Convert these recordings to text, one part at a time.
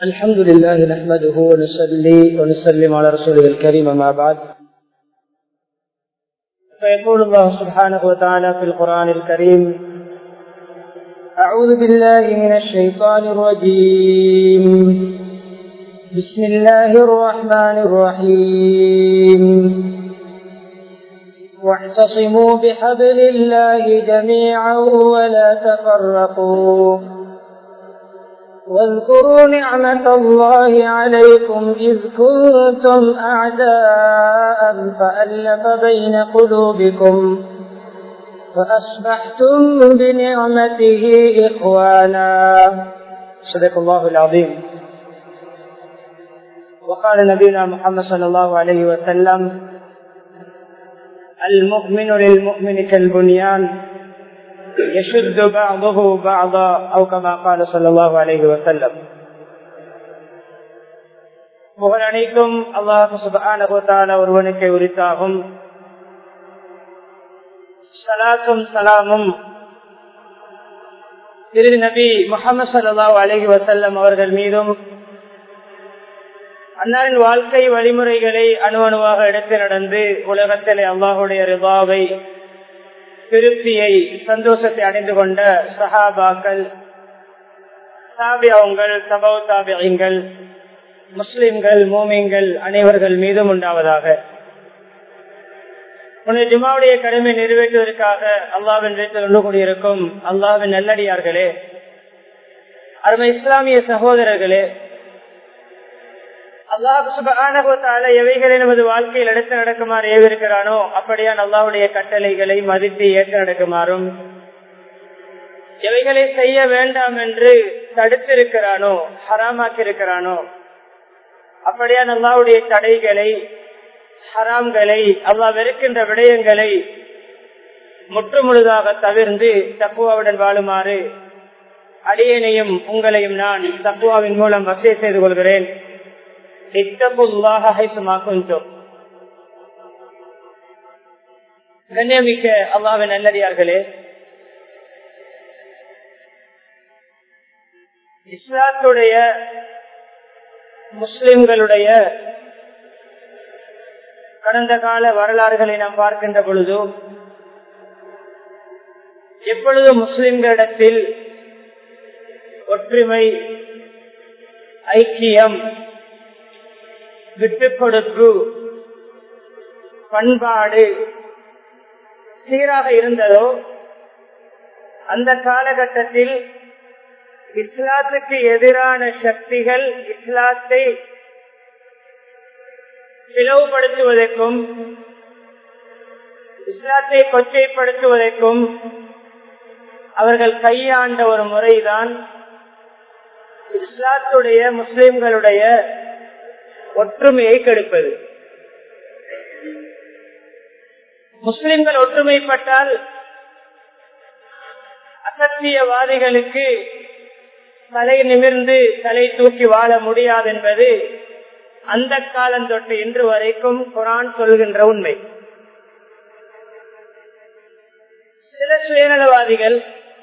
الحمد لله نحمده ونصلي ونسلم على رسوله الكريم ما بعد فيقول الله سبحانه وتعالى في القرآن الكريم أعوذ بالله من الشيطان الرجيم بسم الله الرحمن الرحيم واعتصموا بحبل الله جميعا ولا تفرقوا واذكروا نعمة الله عليكم إذ كنتم أعداء فألف بين قلوبكم فأصبحتم بنعمته إخوانا صدق الله العظيم وقال نبينا محمد صلى الله عليه وسلم المؤمن للمؤمن كالبنيان يشد بعضه بعضا أو كما قال صلى الله عليه وسلم புகழ் அனைத்தும் அல்லாஹு சுபான ஒருவனுக்கு உரித்தாகும் சலாத்தும் சலாமும் திரு நபி முகமது சல்லாஹூ அலஹி வசல்லம் அவர்கள் மீதும் அன்னாரின் வாழ்க்கை வழிமுறைகளை அணு அணுவாக எடுத்து நடந்து உலகத்திலே அல்லாஹுடைய ரிபாவை திருப்தியை சந்தோஷத்தை அடைந்து கொண்ட சஹாபாக்கள் தாபியங்கள் சபவ தாபியங்கள் முஸ்லிம்கள் மோமியங்கள் அனைவர்கள் மீதும் உண்டாவதாக உன்னை ஜுமாவுடைய கடமை நிறைவேற்றுவதற்காக அல்லாவின் வீட்டில் ஒன்று கூடியிருக்கும் அல்லாவின் நல்லடியார்களே அருமை இஸ்லாமிய சகோதரர்களே அல்லாஹால எவைகளை நமது வாழ்க்கையில் எடுத்து நடக்குமாறு ஏவிருக்கிறானோ அப்படியான் அல்லாவுடைய கட்டளைகளை மதித்து ஏற்று நடக்குமாறும் எவைகளை செய்ய வேண்டாம் என்று தடுத்திருக்கிறானோ ஹராமாக்கி இருக்கிறானோ அப்படியான் அல்லாவுடைய தடைகளை ஹராம்களை அல்லா வெறுக்கின்ற விடயங்களை முற்றுமுழுதாக தவிர்ந்து தக்குவாவுடன் வாழுமாறு அடியனையும் உங்களையும் நான் தக்குவாவின் மூலம் வசதி செய்து கொள்கிறேன் கண்ணியமிக்க அல்லாவின் நல்லடியார்களே இஸ்லாத்துடைய முஸ்லிம்களுடைய கடந்த கால வரலாறுகளை நாம் பார்க்கின்ற பொழுது எப்பொழுது முஸ்லிம்களிடத்தில் ஒற்றுமை ஐக்கியம் விட்டு கொடுப்பு பண்பாடு சீராக இருந்ததோ அந்த காலகட்டத்தில் இஸ்லாத்துக்கு எதிரான சக்திகள் இஸ்லாத்தை பிளவுபடுத்துவதற்கும் இஸ்லாத்தை கொச்சைப்படுத்துவதற்கும் அவர்கள் கையாண்ட ஒரு முறைதான் இஸ்லாத்துடைய முஸ்லிம்களுடைய ஒற்றுமையை கெடுப்பது முஸ்லிம்கள் ஒற்றுமைப்பட்டால் அசத்தியவாதிகளுக்கு தலை நிமிர்ந்து தலை தூக்கி வாழ முடியாது என்பது அந்த காலம் தொட்டு இன்று வரைக்கும் குரான் சொல்கின்ற உண்மை சில சுயநலவாதிகள்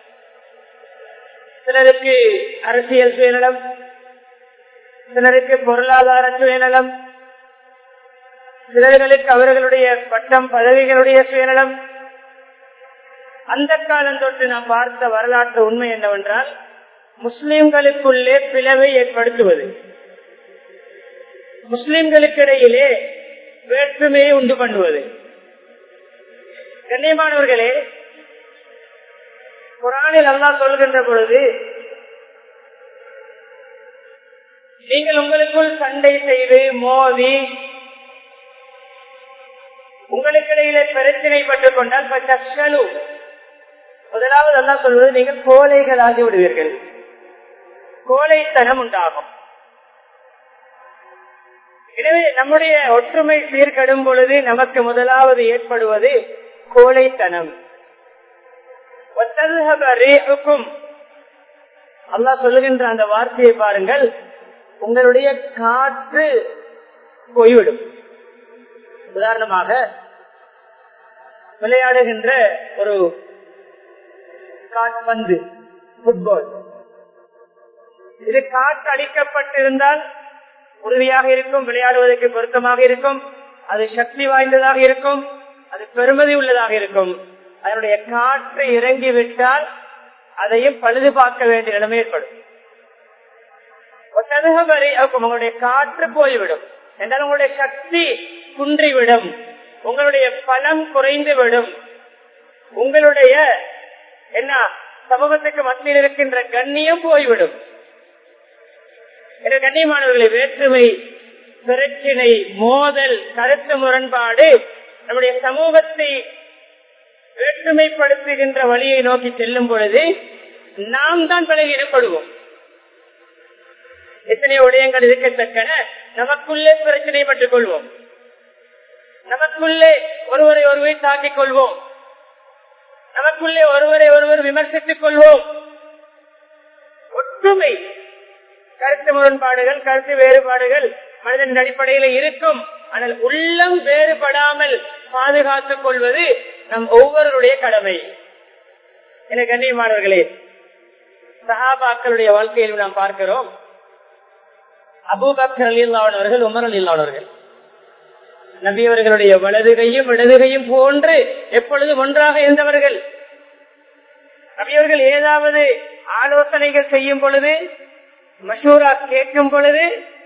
சிலருக்கு அரசியல் சுயநலம் சிலருக்கு பொருளாதார சுயநலம் சிலர்களுக்கு அவர்களுடைய பட்டம் பதவிகளுடைய சுயநலம் அந்த காலம் தொட்டு நாம் பார்த்த வரலாற்று உண்மை என்னவென்றால் முஸ்லிம்களுக்குள்ளே பிளவை ஏற்படுத்துவது முஸ்லிம்களுக்கு இடையிலே வேற்றுமையை உண்டு பண்ணுவது கண்ணியமானவர்களே குரானில் அல்லா சொல்கின்ற பொழுது நீங்கள் உங்களுக்குள் சண்டை செய்து மோதி உங்களுக்கு இடையிலே பிரச்சனைப்பட்டுக் கொண்டால் முதலாவது அல்லா சொல்வது நீங்கள் கோழைகளாகி விடுவீர்கள் கோழைத்தனம் உண்டாகும் எனவே நம்முடைய ஒற்றுமை சீர்கடும் பொழுது நமக்கு முதலாவது ஏற்படுவது கோழைத்தனம் அல்லா சொல்லுகின்ற அந்த வார்த்தையை பாருங்கள் உங்களுடைய காற்று போய்விடும் உதாரணமாக விளையாடுகின்ற ஒரு காட்பந்து புட்பால் இது காற்று அடிக்கப்பட்டிருந்தால் உறுதியாக இருக்கும் விளையாடுவதற்கு பொருத்தமாக இருக்கும் அது சக்தி வாய்ந்ததாக இருக்கும் அது பெருமதி உள்ளதாக இருக்கும் அதனுடைய காற்று இறங்கி விட்டால் அதையும் பழுது பார்க்க வேண்டிய நிலைமை ஏற்படும் உங்களுடைய காற்று போய்விடும் என்றால் உங்களுடைய சக்தி குன்றிவிடும் உங்களுடைய பலம் குறைந்து விடும் உங்களுடைய என்ன சமூகத்துக்கு மத்தியில் இருக்கின்ற கண்ணியம் போய்விடும் கண்ணியமானவர்களை வேற்றுமை பிரச்சினை மோதல் கருத்து முரண்பாடு நம்முடைய சமூகத்தை வேற்றுமைப்படுத்துகின்ற வழியை நோக்கி செல்லும் பொழுது நாம் தான் பலகீனப்படுவோம் எத்தனையோ விடயங்கள் இருக்கத்தக்கன நமக்குள்ளே பிரச்சனை பட்டுக் கொள்வோம் நமக்குள்ளே ஒருவரை ஒருவரை தாக்கிக் கொள்வோம் நமக்குள்ளே ஒருவரை ஒருவர் விமர்சித்துக் கொள்வோம் ஒற்றுமை கருத்து முரண்பாடுகள் கருத்து வேறுபாடுகள் மனிதன் அடிப்படையில் இருக்கும் ஆனால் உள்ளம் வேறுபடாமல் பாதுகாத்துக் கொள்வது நம் ஒவ்வொருடைய கடமை என கண்ணியமானவர்களே சஹாபாக்களுடைய வாழ்க்கையில் நாம் பார்க்கிறோம் அபூபக்கர் அலில்லானவர்கள் உமர் அலில்லானவர்கள் நபியவர்களுடைய வலதுகையும் இடதுகையும் போன்று எப்பொழுதும் ஒன்றாக இருந்தவர்கள் நபியவர்கள் ஏதாவது ஆலோசனைகள் செய்யும் பொழுது மஷூரா கேட்கும் பொழுது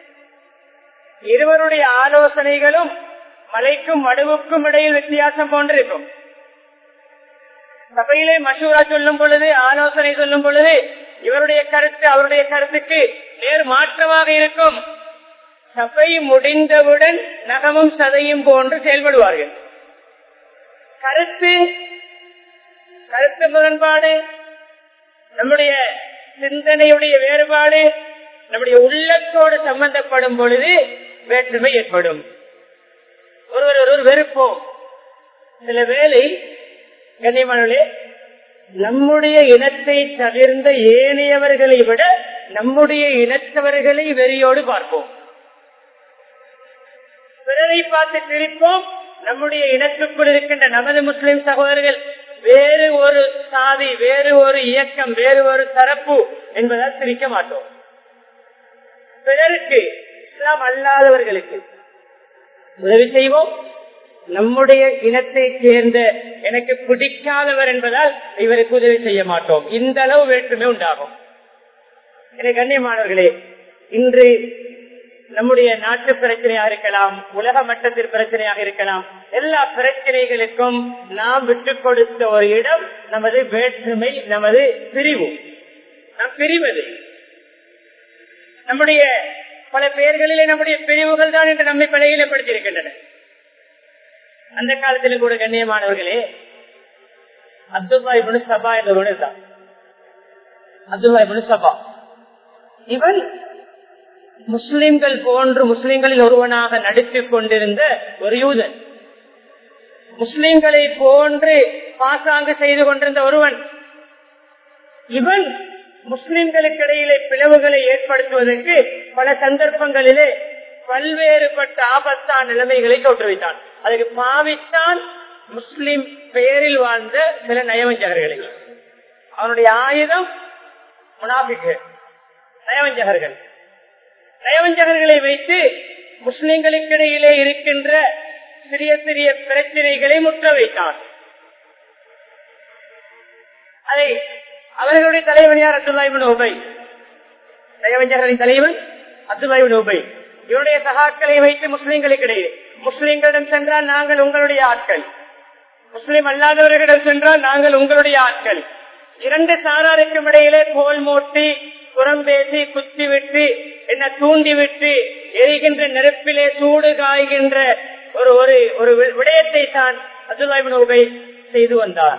இருவருடைய ஆலோசனைகளும் மலைக்கும் மடுவுக்கும் இடையில் வித்தியாசம் போன்றிருக்கும் சபையிலே மசூரா சொல்லும் பொழுது ஆலோசனை சொல்லும் பொழுது இவருடைய கருத்து அவருடைய கருத்துக்கு நேர் மாற்றமாக இருக்கும் சபை முடிந்தவுடன் நகமும் சதையும் போன்று செயல்படுவார்கள் கருத்து கருத்து முரண்பாடு நம்முடைய சிந்தனையுடைய வேறுபாடு நம்முடைய உள்ளத்தோடு சம்பந்தப்படும் பொழுது வேற்றுமை ஏற்படும் ஒருவர் ஒருவர் வெறுப்போம் சில வேலை கண்ணியமானே நம்முடைய இனத்தை தவிர்ந்த ஏனையவர்களை விட நம்முடைய இனத்தவர்களை வெறியோடு பார்ப்போம் பிறரை பார்த்து சிரிப்போம் நம்முடைய இனத்துக்குள் இருக்கின்ற நமது முஸ்லிம் சகோதரர்கள் வேறு ஒரு சாதி வேறு ஒரு இயக்கம் வேறு ஒரு தரப்பு என்பதால் சிரிக்க மாட்டோம் பிறருக்கு இஸ்லாம் அல்லாதவர்களுக்கு உதவி செய்வோம் நம்முடைய இனத்தை சேர்ந்த எனக்கு பிடிக்காதவர் என்பதால் இவருக்கு உதவி செய்ய மாட்டோம் இந்த அளவு வேற்றுமை உண்டாகும் எனக்கு கண்ணியமானவர்களே இன்று நம்முடைய நாட்டு பிரச்சனையாக இருக்கலாம் உலக மட்டத்தில் பிரச்சனையாக இருக்கலாம் எல்லா பிரச்சனைகளுக்கும் நாம் விட்டுக் கொடுத்த ஒரு இடம் நமது வேற்றுமை நமது பிரிவு நாம் பிரிவது நம்முடைய பல பெயர்களிலே நம்முடைய பிரிவுகள் தான் என்று நம்மை படையிலப்படுத்தியிருக்கின்றன அந்த காலத்திலும் கூட கண்ணியமானவர்களே அப்துல்லா இபுனு சபா என்றவன் இருந்தான் அப்துல்லா இபுனு சபா இவன் முஸ்லிம்கள் போன்று முஸ்லிம்களில் ஒருவனாக நடித்துக் கொண்டிருந்த ஒரு யூதன் முஸ்லிம்களை போன்று பாசாங்கு செய்து கொண்டிருந்த ஒருவன் இவன் முஸ்லிம்களுக்கு இடையிலே பிளவுகளை ஏற்படுத்துவதற்கு பல சந்தர்ப்பங்களிலே பல்வேறுபட்ட ஆபத்தான நிலைமைகளை தோற்றுவித்தான் அதுக்கு பாவித்தான் முஸ்லிம் பெயரில் வாழ்ந்த சில நயவஞ்சகர்களை அவனுடைய ஆயுதம் முனாபிக்கு நயவஞ்சகர்கள் நயவஞ்சகர்களை வைத்து முஸ்லிம்களுக்கிடையிலே இருக்கின்ற சிறிய சிறிய பிரச்சனைகளை முற்ற வைத்தான் அதை அவர்களுடைய தலைவன் யார் அப்துல்லாஹிபின் உபை நயவஞ்சகர்களின் தலைவன் அப்துல்லாஹிபின் உபை இவருடைய சகாக்களை வைத்து முஸ்லிம்களுக்கு இடையே முஸ்லிம்களிடம் சென்றால் நாங்கள் உங்களுடைய ஆட்கள் முஸ்லிம் அல்லாதவர்களிடம் சென்றால் நாங்கள் உங்களுடைய ஆட்கள் இரண்டு சாராருக்கும் இடையிலே கோல் மூட்டி புறம் பேசி குத்தி விட்டு என்ன தூண்டி விட்டு எரிகின்ற நெருப்பிலே சூடு காய்கின்ற ஒரு ஒரு ஒரு விடயத்தை தான் அப்துல்லாபின் உபை செய்து வந்தார்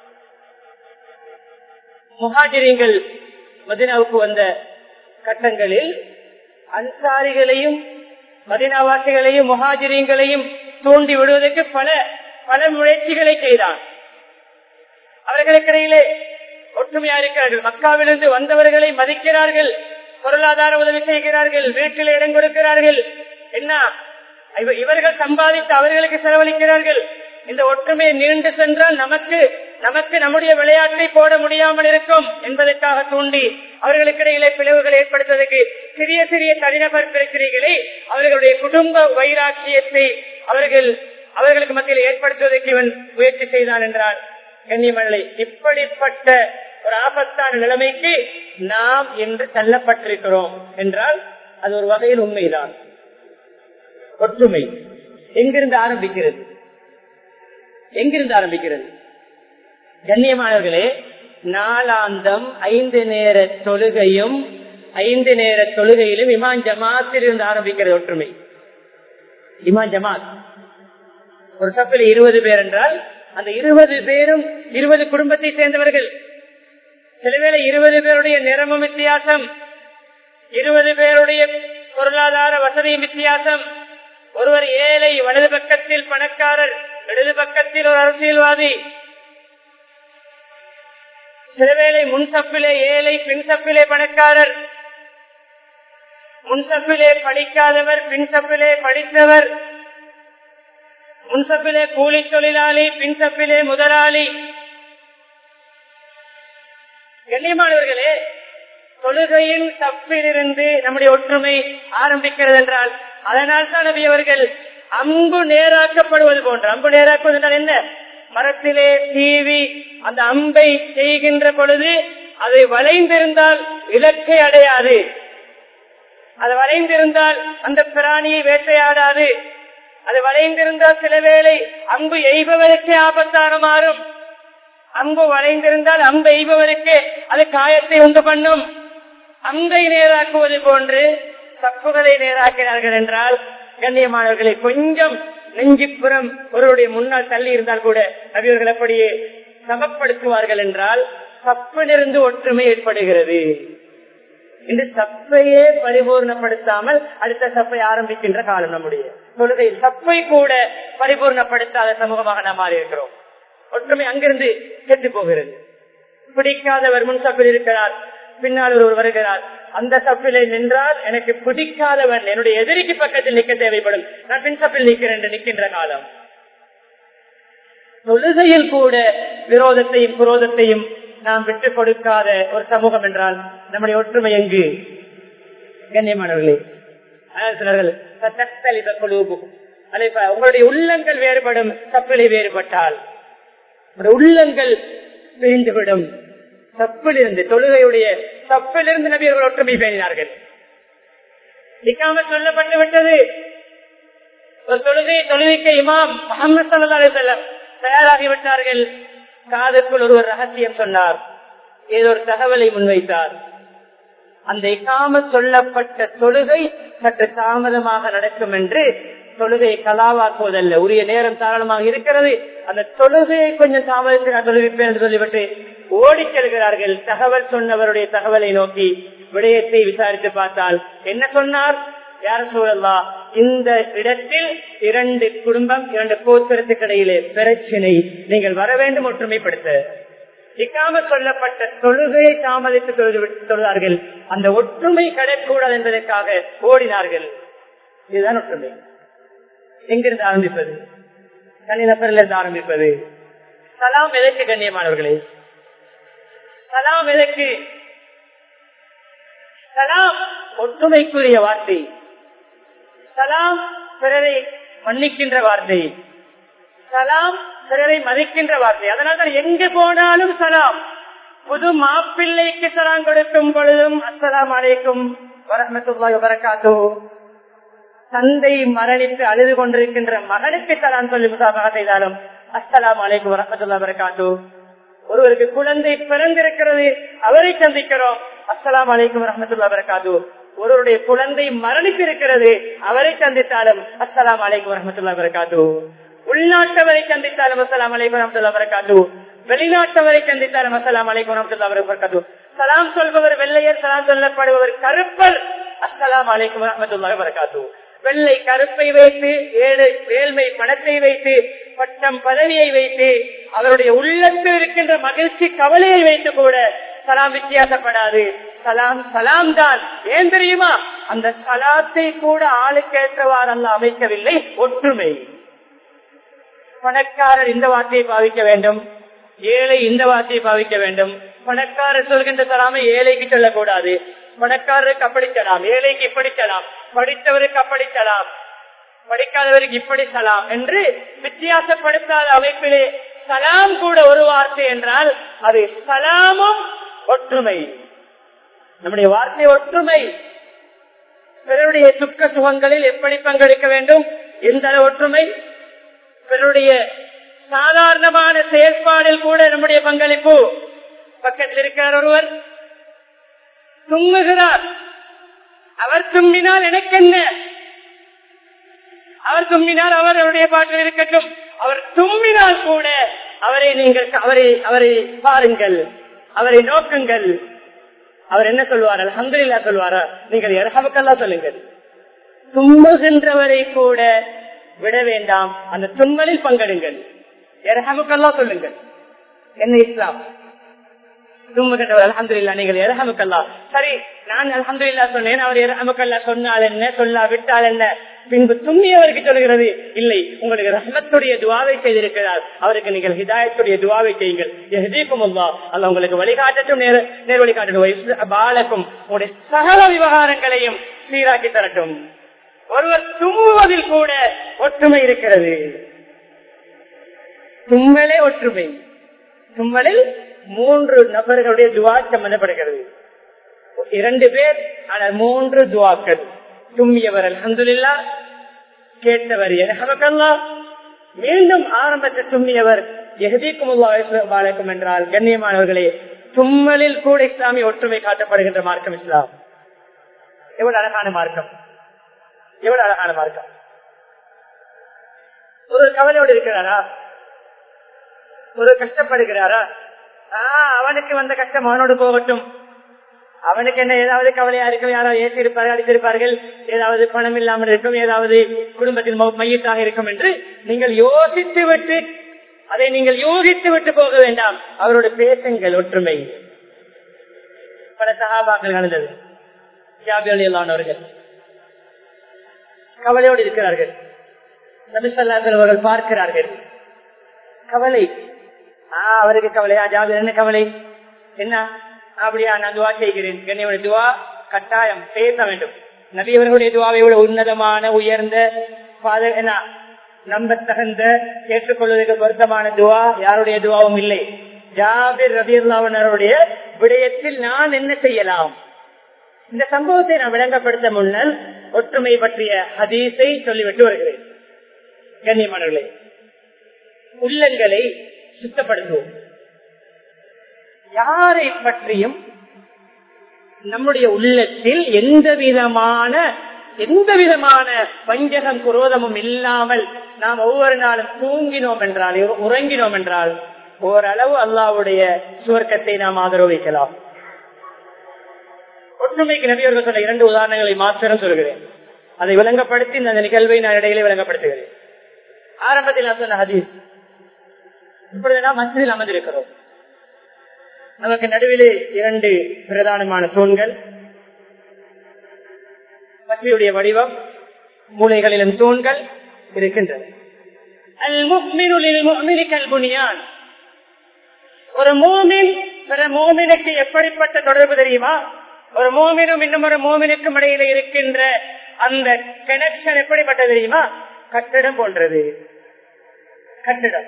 முஹாஜிரிங்கள் மதினாவுக்கு வந்த கட்டங்களில் அன்சாரிகளையும் மதினாவாசிகளையும் முஹாஜிரியங்களையும் தூண்டி விடுவதற்கு பல பல முயற்சிகளை செய்தான் அவர்களுக்கிடையிலே ஒற்றுமையா இருக்கிறார்கள் மக்காவிலிருந்து வந்தவர்களை மதிக்கிறார்கள் பொருளாதார உதவி செய்கிறார்கள் வீட்டில் இடம் கொடுக்கிறார்கள் என்ன இவர்கள் சம்பாதித்து அவர்களுக்கு செலவழிக்கிறார்கள் இந்த ஒற்றுமை நீண்டு சென்றால் நமக்கு நமக்கு நம்முடைய விளையாட்டை போட முடியாமல் இருக்கும் என்பதற்காக தூண்டி அவர்களுக்கிடையிலே பிளவுகள் ஏற்படுத்துவதற்கு சிறிய சிறிய தனிநபர் பிரச்சனைகளை அவர்களுடைய குடும்ப வைராக்கியத்தை அவர்கள் அவர்களுக்கு மத்தியில் ஏற்படுத்துவதற்கு இவன் முயற்சி செய்தான் என்றால் கண்ணியமலை இப்படிப்பட்ட ஒரு ஆபத்தான நிலைமைக்கு நாம் இன்று தள்ளப்பட்டிருக்கிறோம் என்றால் அது ஒரு வகையில் உண்மைதான் ஒற்றுமை எங்கிருந்து ஆரம்பிக்கிறது எங்கிருந்து ஆரம்பிக்கிறது கண்ணியமானவர்களே நாளாந்தம் ஐந்து நேர தொழுகையும் ஐந்து நேர தொழுகையிலும் இமான் ஜமாத்தில் இருந்து ஆரம்பிக்கிறது ஒற்றுமை இமான் ஜமாத் ஒரு சப்பில் இருபது பேர் என்றால் அந்த இருபது பேரும் இருபது குடும்பத்தை சேர்ந்தவர்கள் சிலவேளை இருபது பேருடைய நிறமும் வித்தியாசம் இருபது பேருடைய பொருளாதார வசதியும் வித்தியாசம் ஒருவர் ஏழை வலது பக்கத்தில் பணக்காரர் இடது பக்கத்தில் ஒரு அரசியல்வாதி சிலவேளை முன்சப்பிலே ஏழை பின் சப்பிலே பணக்காரர் முன்சப்பிலே படிக்காதவர் பின் சப்பிலே படித்தவர் முன்சப்பிலே கூலி தொழிலாளி பின் சப்பிலே முதலாளி கண்ணியமானவர்களே தொழுகையின் தப்பிலிருந்து நம்முடைய ஒற்றுமை ஆரம்பிக்கிறது என்றால் அதனால் தான் நபி அவர்கள் அம்பு நேராக்கப்படுவது போன்ற அம்பு நேராக்குவது என்றால் என்ன மரத்திலே தீவி அந்த அம்பை செய்கின்ற பொழுது அதை வளைந்திருந்தால் இலக்கை அடையாது அது வளைந்திருந்தால் அந்த பிராணியை வேட்டையாடாது அது வளைந்திருந்தால் சில வேளை அம்பு எய்பவருக்கே ஆபத்தான மாறும் அம்பு வளைந்திருந்தால் அம்பு எய்பவருக்கு அது காயத்தை உண்டு பண்ணும் அம்பை நேராக்குவது போன்று தப்புகளை நேராக்கினார்கள் என்றால் கண்ணியமானவர்களை கொஞ்சம் நெஞ்சிப்புறம் ஒருவருடைய முன்னால் தள்ளி இருந்தால் கூட நபியவர்கள் அப்படியே சமப்படுத்துவார்கள் என்றால் தப்பிலிருந்து ஒற்றுமை ஏற்படுகிறது இந்த சப்பையே பரிபூர்ணப்படுத்தாமல் அடுத்த சப்பை ஆரம்பிக்கின்ற காலம் நம்முடைய தொழுகை சப்பை கூட பரிபூர்ணப்படுத்தாத சமூகமாக நாம் மாறி இருக்கிறோம் ஒற்றுமை அங்கிருந்து கெட்டு போகிறது பிடிக்காதவர் முன் சப்பில் இருக்கிறார் பின்னால் ஒருவர் வருகிறார் அந்த சப்பிலை நின்றால் எனக்கு பிடிக்காதவன் என்னுடைய எதிரிக்கு பக்கத்தில் நிற்க தேவைப்படும் நான் பின் சப்பில் நிற்கிறேன் என்று நிற்கின்ற காலம் தொழுகையில் கூட விரோதத்தையும் புரோதத்தையும் நாம் விட்டுக் கொடுக்காத ஒரு சமூகம் என்றால் நம்முடைய ஒற்றுமை எங்கு கண்ணியமானவர்களே சிலர்கள் உங்களுடைய உள்ளங்கள் வேறுபடும் தப்பிலை வேறுபட்டால் உள்ளங்கள் பிரிந்துவிடும் தப்பிலிருந்து தொழுகையுடைய தப்பிலிருந்து நபியர்கள் ஒற்றுமை பேணினார்கள் நிக்காம சொல்லப்பட்டு விட்டது ஒரு தொழுகை தொழுகைக்கு இமாம் முகமது சல்லா செல்லம் தயாராகிவிட்டார்கள் காதுக்குள் ஒருவர் ரகசியம் சொன்னார் ஏதோ ஒரு தகவலை முன்வைத்தார் அந்த இக்காம சொல்லப்பட்ட தொழுகை சற்று தாமதமாக நடக்கும் என்று தொழுகையை கலாவாக்குவதல்ல உரிய நேரம் தாராளமாக இருக்கிறது அந்த தொழுகையை கொஞ்சம் தாமதத்தில் நான் தொழுவிப்பேன் என்று சொல்லிவிட்டு ஓடி செல்கிறார்கள் தகவல் சொன்னவருடைய தகவலை நோக்கி விடயத்தை விசாரித்து பார்த்தால் என்ன சொன்னார் யார் சூழல்லா இந்த இடத்தில் இரண்டு குடும்பம் இரண்டு போக்குவரத்துக்கு இடையிலே பிரச்சனை நீங்கள் வர வேண்டும் ஒற்றுமைப்படுத்த இக்காம சொல்லப்பட்ட தொழுகையை தாமதித்து தொழுதார்கள் அந்த ஒற்றுமை கிடைக்கூடாது என்பதற்காக ஓடினார்கள் இதுதான் ஒற்றுமை எங்கிருந்து ஆரம்பிப்பது தனிநபரிலிருந்து ஆரம்பிப்பது சலாம் எதற்கு கண்ணியமானவர்களே சலாம் எதற்கு சலாம் ஒற்றுமைக்குரிய வார்த்தை சலாம் பிறரை மன்னிக்கின்ற வார்த்தை சலாம் பிறரை மதிக்கின்ற வார்த்தை அதனால தான் எங்கு போனாலும் சலாம் புது மாப்பிள்ளைக்கு சலாம் கொடுக்கும் பொழுதும் அஸ்லாம் அலைக்கும் வரமத்துல்லாய் வரக்காத்தோ தந்தை மரணித்து அழுது கொண்டிருக்கின்ற மகனுக்கு சலாம் சொல்லி முசாபாக செய்தாலும் அஸ்லாம் அலைக்கும் வரமத்துல்லா வரக்காத்தோ ஒருவருக்கு குழந்தை பிறந்திருக்கிறது அவரை சந்திக்கிறோம் அஸ்லாம் அலைக்கும் வரமத்துல்லா வரக்காத்தோ ஒருவருடைய குழந்தை மரணித்து இருக்கிறது அவரை சந்தித்தாலும் அஸ்லாம் அலைக்கும் வரமத்துல்லா வரக்காத்தோ உள்நாட்டவரை சந்தித்தாலும் அஸ்லாம் அலைக்கும் வரமத்துல்லா வரக்காத்தோ வெளிநாட்டவரை சந்தித்தாலும் அஸ்லாம் அலைக்கும் வரமத்துல்லா வரக்காத்தோ சலாம் சொல்பவர் வெள்ளையர் சலாம் சொல்லப்படுபவர் கருப்பர் அஸ்லாம் அலைக்கும் வரமத்துல்லா வரக்காத்தோ வெள்ளை கருப்பை வைத்து ஏழை ஏழ்மை பணத்தை வைத்து பட்டம் பதவியை வைத்து அவருடைய உள்ளத்தில் இருக்கின்ற மகிழ்ச்சி கவலையை வைத்து கூட சலாம் வித்தியாசப்படாது சலாம் சலாம் தான் ஏன் தெரியுமா அந்த சலாத்தை கூட ஆளுக்கேற்றவாறு அல்ல அமைக்கவில்லை ஒற்றுமை பணக்காரர் இந்த வார்த்தையை பாவிக்க வேண்டும் ஏழை இந்த வார்த்தையை பாவிக்க வேண்டும் பணக்காரர் சொல்கின்ற தராம ஏழைக்கு சொல்லக்கூடாது பணக்காரருக்கு அப்படித்தலாம் ஏழைக்கு இப்படித்தலாம் படித்தவருக்கு அப்படித்தலாம் படிக்காதவருக்கு இப்படி சலாம் என்று வித்தியாசப்படுத்தாத அமைப்பிலே சலாம் கூட ஒரு வார்த்தை என்றால் அது சலாமும் ஒற்றுமை நம்முடைய வார்த்தை ஒற்றுமை பிறருடைய துக்க சுகங்களில் எப்படி பங்கெடுக்க வேண்டும் எந்த அளவு ஒற்றுமை பிறருடைய சாதாரணமான செயற்பாடில் கூட நம்முடைய பங்களிப்பு பக்கத்தில் இருக்கிறார் ஒருவர் தும்முகிறார் அவர் தும்மினால் எனக்கு என்ன அவர் தும்மினால் அவர் அவருடைய பாட்டில் இருக்கட்டும் அவர் தும்மினால் கூட அவரை நீங்கள் அவரை அவரை பாருங்கள் அவரை நோக்குங்கள் அவர் என்ன சொல்வார் அலமதுல்லா சொல்வாரா நீங்கள் இரஹமுக்கல்லா சொல்லுங்கள் தும்முகின்றவரை கூட விட வேண்டாம் அந்த தும்மலில் பங்கெடுங்கள் இரஹமுக்கல்லா சொல்லுங்கள் என்ன இஸ்லாம் தும்முகின்றவர் அலமதுல்லா நீங்கள் இரஹமுக்கல்லா சரி நான் அலமதுல்லா சொன்னேன் அவர் இரஹமுக்கல்லா சொன்னால் என்ன சொல்லா விட்டால் என்ன பின்பு தும்மியவருக்கு சொல்கிறது இல்லை உங்களுக்கு ரஹமத்துடைய துவாவை செய்திருக்கிறார் அவருக்கு நீங்கள் ஹிதாயத்துடைய துவாவை செய்யுங்கள் எஹதீக்கும் அல்லா அல்ல உங்களுக்கு வழிகாட்டட்டும் நேர நேர் வழிகாட்டட்டும் பாலக்கும் உங்களுடைய சகல விவகாரங்களையும் சீராக்கி தரட்டும் ஒருவர் தும்முவதில் கூட ஒற்றுமை இருக்கிறது தும்மலே ஒற்றுமை தும்மலில் மூன்று நபர்களுடைய துவா சம்பந்தப்படுகிறது இரண்டு பேர் ஆனால் மூன்று துவாக்கள் தும்மியவர் அலமதுல்லா கேட்டவர் எனக்கல்லா மீண்டும் ஆரம்பத்தில் தும்மியவர் எஹதீக்கும் என்றால் கண்ணியமானவர்களே தும்மலில் கூட இஸ்லாமிய ஒற்றுமை காட்டப்படுகின்ற மார்க்கம் இஸ்லாம் எவ்வளவு அழகான மார்க்கம் எவ்வளவு அழகான மார்க்கம் ஒரு கவலையோடு இருக்கிறாரா ஒரு கஷ்டப்படுகிறாரா ஆஹ் அவனுக்கு வந்த கஷ்டம் அவனோடு போகட்டும் அவனுக்கு என்ன ஏதாவது கவலையா இருக்கும் யாராவது ஏற்றிருப்பார்கள் அடித்திருப்பார்கள் ஏதாவது பணம் இல்லாமல் இருக்கும் ஏதாவது குடும்பத்தில் மையத்தாக இருக்கும் என்று நீங்கள் யோசித்து விட்டு அதை நீங்கள் யோகித்து விட்டு போக வேண்டாம் அவரோட பேசுங்கள் ஒற்றுமை பல சகாபாக்கள் நடந்தது ஜாபியலானவர்கள் கவலையோடு இருக்கிறார்கள் நபிசல்லாக்கள் அவர்கள் பார்க்கிறார்கள் கவலை ஆஹ் அவருக்கு கவலையா ஜாபியர் என்ன கவலை என்ன அப்படியா நான் துவா செய்கிறேன் என்னுடைய துவா கட்டாயம் பேச வேண்டும் நபி அவர்களுடைய துவாவை விட உன்னதமான உயர்ந்த என்ன நம்ப தகுந்த ஏற்றுக்கொள்வதற்கு பொருத்தமான துவா யாருடைய துவாவும் இல்லை ஜாபிர் ரபி அல்லாவனருடைய விடயத்தில் நான் என்ன செய்யலாம் இந்த சம்பவத்தை நான் விளங்கப்படுத்த முன்னால் ஒற்றுமை பற்றிய ஹதீஸை சொல்லிவிட்டு வருகிறேன் கண்ணியமானவர்களே உள்ளங்களை சுத்தப்படுத்துவோம் யாரை பற்றியும் நம்முடைய உள்ளத்தில் எந்த விதமான எந்த விதமான பஞ்சகம் குரோதமும் இல்லாமல் நாம் ஒவ்வொரு நாளும் தூங்கினோம் என்றால் உறங்கினோம் என்றால் ஓரளவு அல்லாவுடைய சுவர்க்கத்தை நாம் ஆதரவு வைக்கலாம் ஒற்றுமைக்கு நபியவர்கள் சொன்ன இரண்டு உதாரணங்களை மாத்திரம் சொல்கிறேன் அதை விளங்கப்படுத்தி இந்த நிகழ்வை நான் இடையிலே விளங்கப்படுத்துகிறேன் ஆரம்பத்தில் நான் சொன்ன ஹதீஸ் இப்பொழுது நாம் மசிதில் அமர்ந்திருக்கிறோம் நமக்கு நடுவிலே இரண்டு பிரதானமான தூண்கள் பற்றியுடைய வடிவம் மூளைகளிலும் தூண்கள் இருக்கின்றன ஒரு மோமின் பிற மோமினுக்கு எப்படிப்பட்ட தொடர்பு தெரியுமா ஒரு மோமினும் இன்னும் ஒரு மோமினுக்கும் இடையில இருக்கின்ற அந்த கனெக்ஷன் எப்படிப்பட்ட தெரியுமா கட்டிடம் போன்றது கட்டிடம்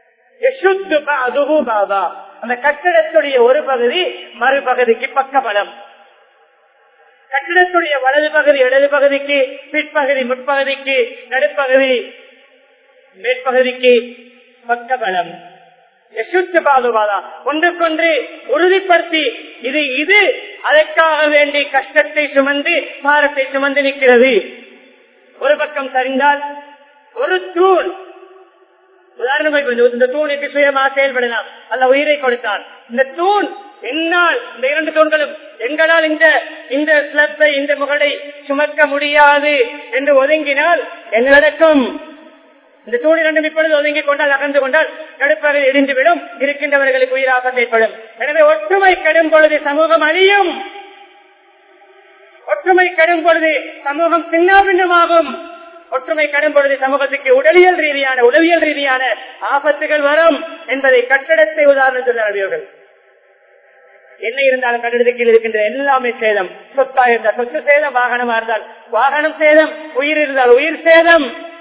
அந்த கட்டிடத்துடைய ஒரு பகுதி மறுபகுதிக்கு பக்கபலம் கட்டிடத்துடைய வலது பகுதி இடது பகுதிக்கு பிற்பகுதி முற்பகுதிக்கு நடுப்பகுதி மேற்பகுதிக்கு பக்கபலம் எசுத்து பாதுகாதா ஒன்றுக்கொன்று உறுதிப்படுத்தி இது இது அதற்காக வேண்டி கஷ்டத்தை சுமந்து பாரத்தை சுமந்து நிற்கிறது ஒரு பக்கம் சரிந்தால் ஒரு தூண் உதாரணமாக இந்த தூணுக்கு சுயமாக செயல்படலாம் அல்ல உயிரை கொடுத்தான் இந்த தூண் என்னால் இந்த இரண்டு தூண்களும் எங்களால் இந்த இந்த ஸ்லப்பை இந்த முகடை சுமக்க முடியாது என்று ஒதுங்கினால் என்ன நடக்கும் இந்த தூண் இரண்டும் இப்பொழுது ஒதுங்கி கொண்டால் அகன்று கொண்டால் நடுப்பகை இடிந்துவிடும் இருக்கின்றவர்களுக்கு உயிராக ஏற்படும் எனவே ஒற்றுமை கெடும் பொழுது சமூகம் அழியும் ஒற்றுமை கெடும் பொழுது சமூகம் சின்னாபின்னமாகும் ஒற்றுமை கடும் பொழுது சமூகத்துக்கு உடலியல் ரீதியான உளவியல் ரீதியான ஆபத்துகள் வரும் என்பதை கட்டடத்தை உதாரணம் சொல்ல அறிவர்கள் என்ன இருந்தாலும் கட்டிடத்துக்கு இருக்கின்ற எல்லாமே சேதம் சொத்தா இருந்தால் சொத்து சேதம் வாகனமா இருந்தால் வாகனம் சேதம் உயிர் இருந்தால் உயிர் சேதம்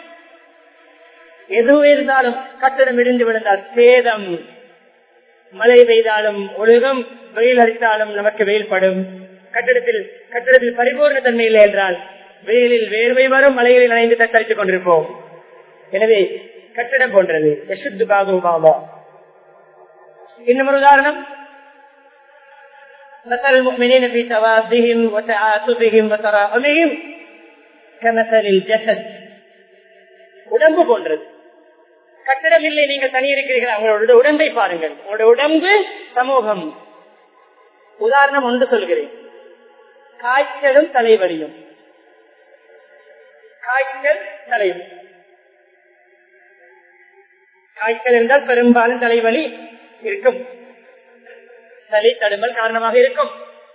எது இருந்தாலும் கட்டடம் இடிந்து விழுந்தால் சேதம் மழை பெய்தாலும் ஒழுகும் வெயில் அடித்தாலும் நமக்கு வெயில் படும் கட்டிடத்தில் கட்டிடத்தில் பரிபூர்ண தன்மை இல்லை என்றால் வெயிலில் வேர்வை வரும் மலைகளில் நனைந்து தத்தளித்துக் கொண்டிருப்போம் எனவே கட்டிடம் போன்றது யசுத்து பாபு பாபா இன்னும் ஒரு உதாரணம் مثل المؤمنين في توادهم وتعاطفهم وتراحمهم كمثل الجسد உடம்பு போன்றது கட்டிடம் இல்லை நீங்கள் தனி இருக்கிறீர்கள் அவங்களோட உடம்பை பாருங்கள் உங்களுடைய உடம்பு சமூகம் உதாரணம் ஒன்று சொல்கிறேன் காய்ச்சலும் தலைவலியும் காய்ச்சல் தலைவலி காய்ச்சல் என்றால் பெரும்பாலும் தலைவலி இருக்கும் சளி தடுமல் காரணமாக இருக்கும்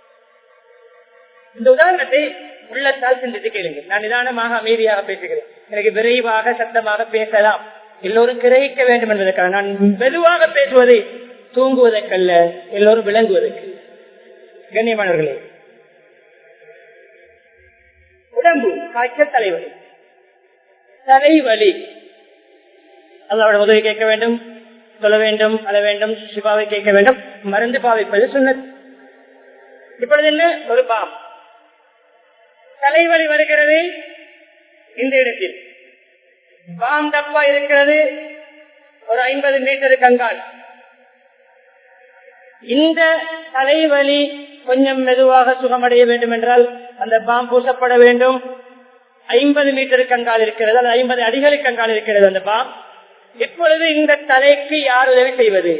இந்த உதாரணத்தை உள்ளத்தால் சிந்தித்து கேளுங்க நான் நிதானமாக அமைதியாக பேசுகிறேன் எனக்கு விரைவாக சத்தமாக பேசலாம் எல்லோரும் கிரகிக்க வேண்டும் என்பதற்காக நான் மெதுவாக பேசுவதை தூங்குவதற்கல்ல எல்லோரும் விளங்குவதற்கு கண்ணியமானவர்களே உடம்பு காய்ச்சல் தலைவலி தலைவலி அல்லாவோட உதவி கேட்க வேண்டும் சொல்ல வேண்டும் அழ வேண்டும் சிவாவை கேட்க வேண்டும் மருந்து பாவிப்பது சொன்ன இப்பொழுது என்ன ஒரு பாம் தலைவலி வருகிறது இந்த இடத்தில் பாம் டப்பா இருக்கிறது ஒரு ஐம்பது மீட்டர் கங்கால் இந்த தலைவலி கொஞ்சம் மெதுவாக சுகமடைய வேண்டும் என்றால் அந்த பாம் பூசப்பட வேண்டும் ஐம்பது மீட்டர் கங்கால் இருக்கிறது அது ஐம்பது அடிகளுக்கு கங்கால் இருக்கிறது அந்த பாம் இப்பொழுது இந்த தலைக்கு யார் உதவி செய்வது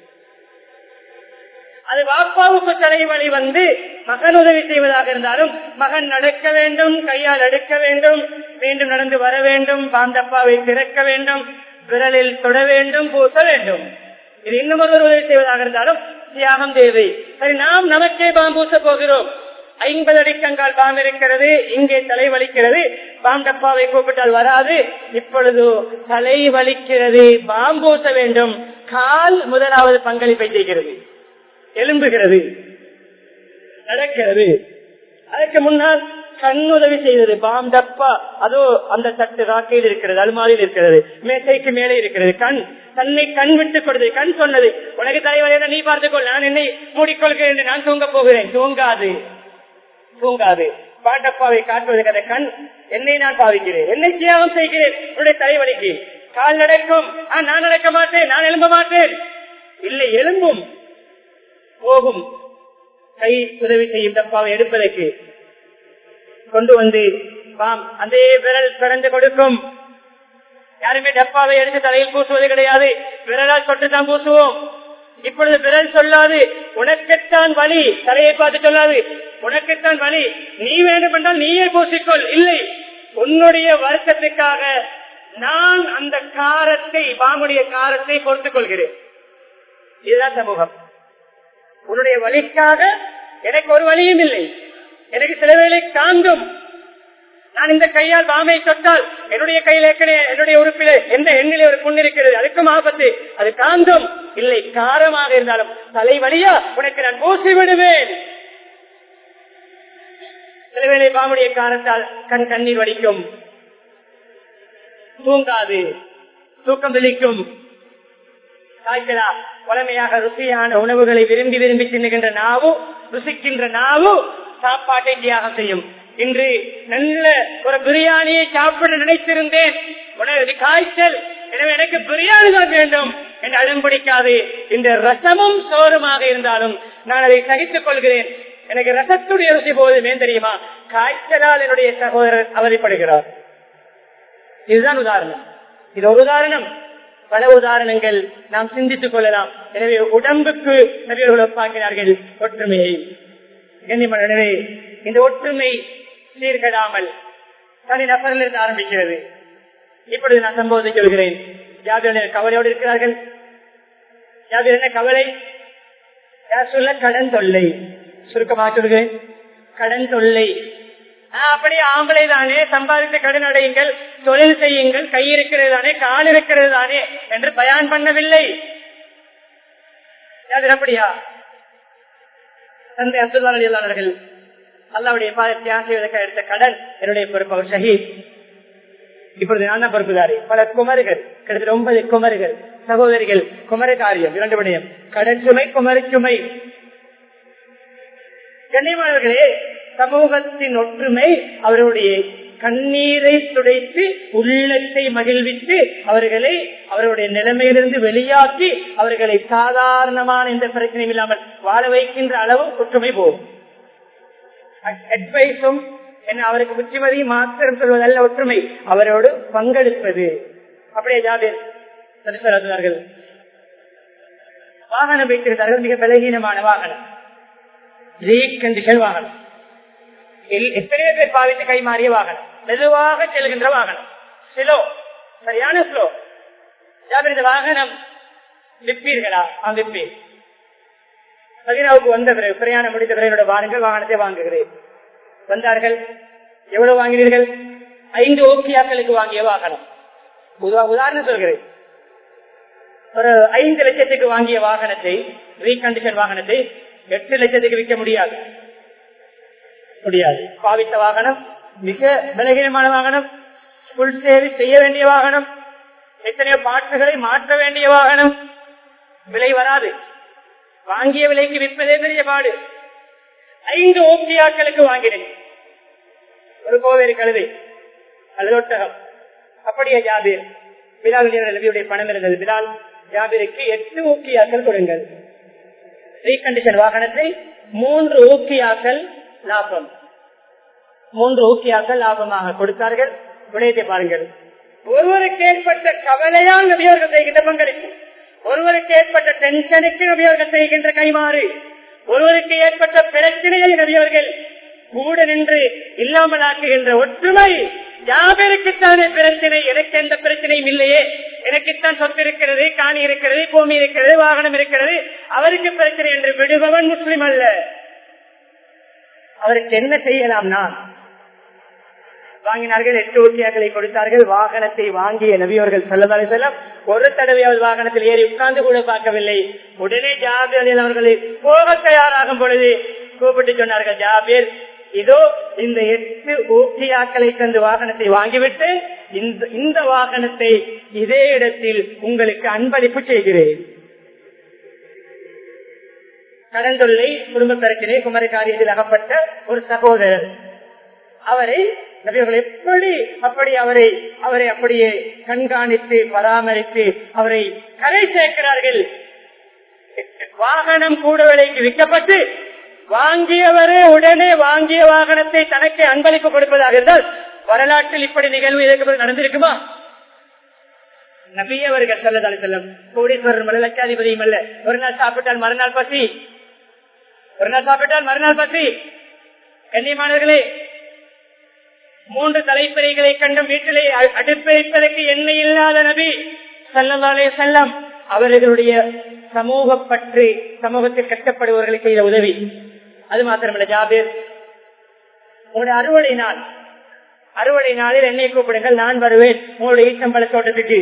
அது வாப்பாவுக்கு தலைவலி வந்து மகன் உதவி செய்வதாக இருந்தாலும் மகன் நடக்க வேண்டும் கையால் எடுக்க வேண்டும் மீண்டும் நடந்து வர வேண்டும் பாந்தப்பாவை திறக்க வேண்டும் விரலில் தொட வேண்டும் பூச வேண்டும் இது இன்னும் ஒருவர் உதவி செய்வதாக இருந்தாலும் தியாகம் தேவை சரி நாம் நமக்கே பாம் பூச போகிறோம் ஐம்பது அடிக்கங்கால் பாம் இருக்கிறது இங்கே தலை வலிக்கிறது பாம் டப்பாவை கூப்பிட்டால் வராது இப்பொழுது தலை வலிக்கிறது பாம் பூச வேண்டும் கால் முதலாவது பங்களிப்பை செய்கிறது எலும்புகிறது நடக்கிறது அதற்கு முன்னால் கண் உதவி செய்தது பாம் டப்பா அதோ அந்த தட்டு ராக்கையில் இருக்கிறது அல்மாரியில் இருக்கிறது மேசைக்கு மேலே இருக்கிறது கண் தன்னை கண் விட்டுக் கொடுத்தது கண் சொன்னது உனக்கு தலைவலியான நீ பார்த்துக்கொள் நான் என்னை மூடிக்கொள்கிறேன் நான் தூங்க போகிறேன் தூங்காது தூங்காது பாண்டப்பாவை காட்டுவதற்கு அந்த கண் என்னை நான் பாவிக்கிறேன் என்னை தியாகம் செய்கிறேன் உன்னுடைய தலைவலிக்கு கால் நடக்கும் நான் நடக்க மாட்டேன் நான் எழும்ப மாட்டேன் இல்லை எழும்பும் போகும் கை உதவி செய்யும் டப்பாவை எடுப்பதற்கு கொண்டு வந்து பாம் அதே விரல் திறந்து கொடுக்கும் யாருமே டப்பாவை எடுத்து தலையில் பூசுவது கிடையாது விரலால் தொட்டு தான் பூசுவோம் இப்பொழுது விரல் சொல்லாது உனக்குத்தான் வழி தலையை பார்த்து சொல்லாது உனக்குத்தான் வழி நீ வேண்டும் என்றால் நீயே பூசிக்கொள் இல்லை உன்னுடைய வருத்தத்துக்காக நான் அந்த காரத்தை பாம்புடைய காரத்தை பொறுத்துக் கொள்கிறேன் இதுதான் சமூகம் உன்னுடைய வழிக்காக எனக்கு ஒரு வழியும் இல்லை எனக்கு சில வேலை தாங்கும் நான் இந்த கையால் பாமை தொட்டால் என்னுடைய கையில் ஏற்கனவே என்னுடைய உறுப்பில எந்த எண்ணிலே ஒரு புண் இருக்கிறது அதுக்கும் ஆபத்து அது காந்தும் இல்லை காரமாக இருந்தாலும் தலை வழியா உனக்கு நான் பூசி விடுவேன் சில வேளை பாமுடைய காரத்தால் கண் கண்ணீர் வடிக்கும் தூங்காது தூக்கம் தெளிக்கும் காய்ச்சலா வளமையாக ருசியான உணவுகளை விரும்பி விரும்பி தின்னுகின்ற நாவு ருசிக்கின்ற நாவு சாப்பாட்டை தியாகம் செய்யும் இன்று நல்ல ஒரு பிரியாணியை சாப்பிட நினைத்திருந்தேன் உனது காய்ச்சல் எனவே எனக்கு பிரியாணி தான் வேண்டும் என்று அடம்பிடிக்காது இந்த ரசமும் சோறுமாக இருந்தாலும் நான் அதை சகித்துக் கொள்கிறேன் எனக்கு ரசத்துடைய ருசி போதுமே தெரியுமா காய்ச்சலால் என்னுடைய சகோதரர் அவதிப்படுகிறார் இதுதான் உதாரணம் இது ஒரு உதாரணம் பல உதாரணங்கள் நாம் சிந்தித்துக் கொள்ளலாம் எனவே உடம்புக்கு நபியர்கள் ஒப்பாக்கினார்கள் ஒற்றுமையை கண்ணியமான எனவே இந்த ஒற்றுமை சீர்கெடாமல் தனி நபரிலிருந்து ஆரம்பிக்கிறது இப்பொழுது நான் சம்பவத்தை சொல்கிறேன் யார் கவலையோடு இருக்கிறார்கள் யார் என்ன கவலை யார் சொல்ல கடன் தொல்லை சுருக்கமாக சொல்கிறேன் கடன் தொல்லை ஆஹ் அப்படியே ஆம்பளை தானே சம்பாதித்து கடன் அடையுங்கள் தொழில் செய்யுங்கள் கை இருக்கிறது தானே கால் இருக்கிறது தானே என்று பயான் பண்ணவில்லை அது அப்படியா தந்தை அப்துல்லா அலியல்லாளர்கள் அல்லாவுடைய பாதத்தை ஆசைவதற்காக எடுத்த கடன் என்னுடைய பொறுப்பு அவர் ஷஹீத் இப்பொழுது நான் தான் பொறுப்புதாரி பல குமர்கள் கிட்டத்தட்ட ஒன்பது குமர்கள் சகோதரிகள் குமர காரியம் இரண்டு விடயம் கடன் சுமை குமர சுமை கண்ணியமானவர்களே சமூகத்தின் ஒற்றுமை அவர்களுடைய கண்ணீரை துடைத்து உள்ளத்தை மகிழ்வித்து அவர்களை அவர்களுடைய நிலைமையிலிருந்து வெளியாக்கி அவர்களை சாதாரணமான எந்த பிரச்சனையும் இல்லாமல் வாழ வைக்கின்ற அளவு ஒற்றுமை போகும் அட்வைஸும் என்ன அவருக்கு புத்திமதி மாத்திரம் சொல்வதல்ல ஒற்றுமை அவரோடு பங்கெடுப்பது அப்படியே ஜாபீர் சொல்லுகிறார்கள் வாகனம் வைத்திருந்தார்கள் மிக பலகீனமான வாகனம் ரீகண்டிஷன் வாகனம் எத்தனையோ பேர் பாவித்து கை மாறிய வாகனம் மெதுவாக செல்கின்ற வாகனம் ஸ்லோ சரியான ஸ்லோ ஜாபீர் இந்த வாகனம் விற்பீர்களா ஆ விற்பீர் மதீனாவுக்கு வந்த பிறகு பிரயாணம் முடித்த பிறகு என்னோட வாருங்கள் வாகனத்தை வாங்குகிறேன் வந்தார்கள் எவ்வளவு வாங்கினீர்கள் ஐந்து ஓக்கியாக்களுக்கு வாங்கிய வாகனம் உதாரணம் சொல்கிறேன் ஒரு ஐந்து லட்சத்துக்கு வாங்கிய வாகனத்தை ரீகண்டிஷன் வாகனத்தை எட்டு லட்சத்துக்கு விற்க முடியாது முடியாது பாவித்த வாகனம் மிக பலகீனமான வாகனம் புல் சேவை செய்ய வேண்டிய வாகனம் எத்தனையோ பாட்டுகளை மாற்ற வேண்டிய வாகனம் விலை வராது வாங்கிய விலைக்கு விற்பதே பெரிய பாடு ஐந்து ஓக்கியாக்களுக்கு வாங்கினேன் ஒரு கோவேரி கழுதை அல்லது ஒட்டகம் அப்படியே ஜாபீர் பிலால் நபியுடைய பணம் இருந்தது பிலால் ஜாபீருக்கு எட்டு ஊக்கியாக்கள் கொடுங்கள் ரீகண்டிஷன் வாகனத்தை மூன்று ஊக்கியாக்கள் லாபம் மூன்று ஊக்கியாக்கள் லாபமாக கொடுத்தார்கள் விடயத்தை பாருங்கள் ஒருவருக்கு ஏற்பட்ட கவலையால் நபியவர்கள் செய்கின்ற பங்களிப்பு ஒருவருக்கு ஏற்பட்ட டென்ஷனுக்கு நபியவர்கள் செய்கின்ற கைமாறு ஒருவருக்கு ஏற்பட்ட பிரச்சனையை நபியவர்கள் கூட நின்று இல்லாமல் ஆக்குகின்ற ஒற்றுமை யாவருக்குத்தானே பிரச்சனை எனக்கு எந்த பிரச்சனையும் இல்லையே எனக்குத்தான் சொத்து இருக்கிறது காணி இருக்கிறது பூமி இருக்கிறது வாகனம் இருக்கிறது அவருக்கு பிரச்சனை என்று விடுபவன் முஸ்லிம் அல்ல அவருக்கு என்ன செய்யலாம் நான் வாங்கினார்கள் எட்டு ஊட்டியாக்களை கொடுத்தார்கள் வாகனத்தை வாங்கிய நபியவர்கள் சொல்லதாலே செல்லம் ஒரு தடவையாவது வாகனத்தில் ஏறி உட்கார்ந்து கூட பார்க்கவில்லை உடனே ஜாபீர் அவர்களை போக தயாராகும் பொழுது கூப்பிட்டு சொன்னார்கள் ஜாபீர் இதோ இந்த எட்டு ஊட்டியாக்களை தந்து வாகனத்தை வாங்கிவிட்டு இந்த இந்த வாகனத்தை இதே இடத்தில் உங்களுக்கு அன்பளிப்பு செய்கிறேன் கடந்தொல்லை குடும்ப பிரச்சனை குமரி காரியத்தில் அகப்பட்ட ஒரு சகோதரர் அவரை நபியர்கள் எப்படி அப்படி அவரை அவரை அப்படியே கண்காணித்து பராமரித்து அவரை கரை சேர்க்கிறார்கள் வாகனம் கூட விலைக்கு விற்கப்பட்டு வாங்கியவரே உடனே வாங்கிய வாகனத்தை தனக்கு அன்பளிப்பு கொடுப்பதாக இருந்தால் வரலாற்றில் இப்படி நிகழ்வு இதற்கு நடந்திருக்குமா நபியவர்கள் சொல்லதாலே செல்லும் கோடீஸ்வரர் மல லட்சாதிபதியும் அல்ல ஒரு நாள் சாப்பிட்டால் மறுநாள் பசி ஒரு நாள் சாப்பிட்டால் மறுநாள் பசி கண்ணியமானவர்களே மூன்று தலைப்பிறைகளை கண்டும் வீட்டிலே அடுப்பெரிப்பதற்கு எண்ணெய் இல்லாத நபி சல்லதாலே செல்லம் அவர்களுடைய சமூக பற்றி சமூகத்தில் கஷ்டப்படுபவர்களுக்கு செய்த உதவி அது மாத்திரமல்ல ஜாபீர் உங்களுடைய அறுவடை நாள் அறுவடை நாளில் என்னை கூப்பிடுங்கள் நான் வருவேன் உங்களுடைய ஈச்சம்பழ தோட்டத்துக்கு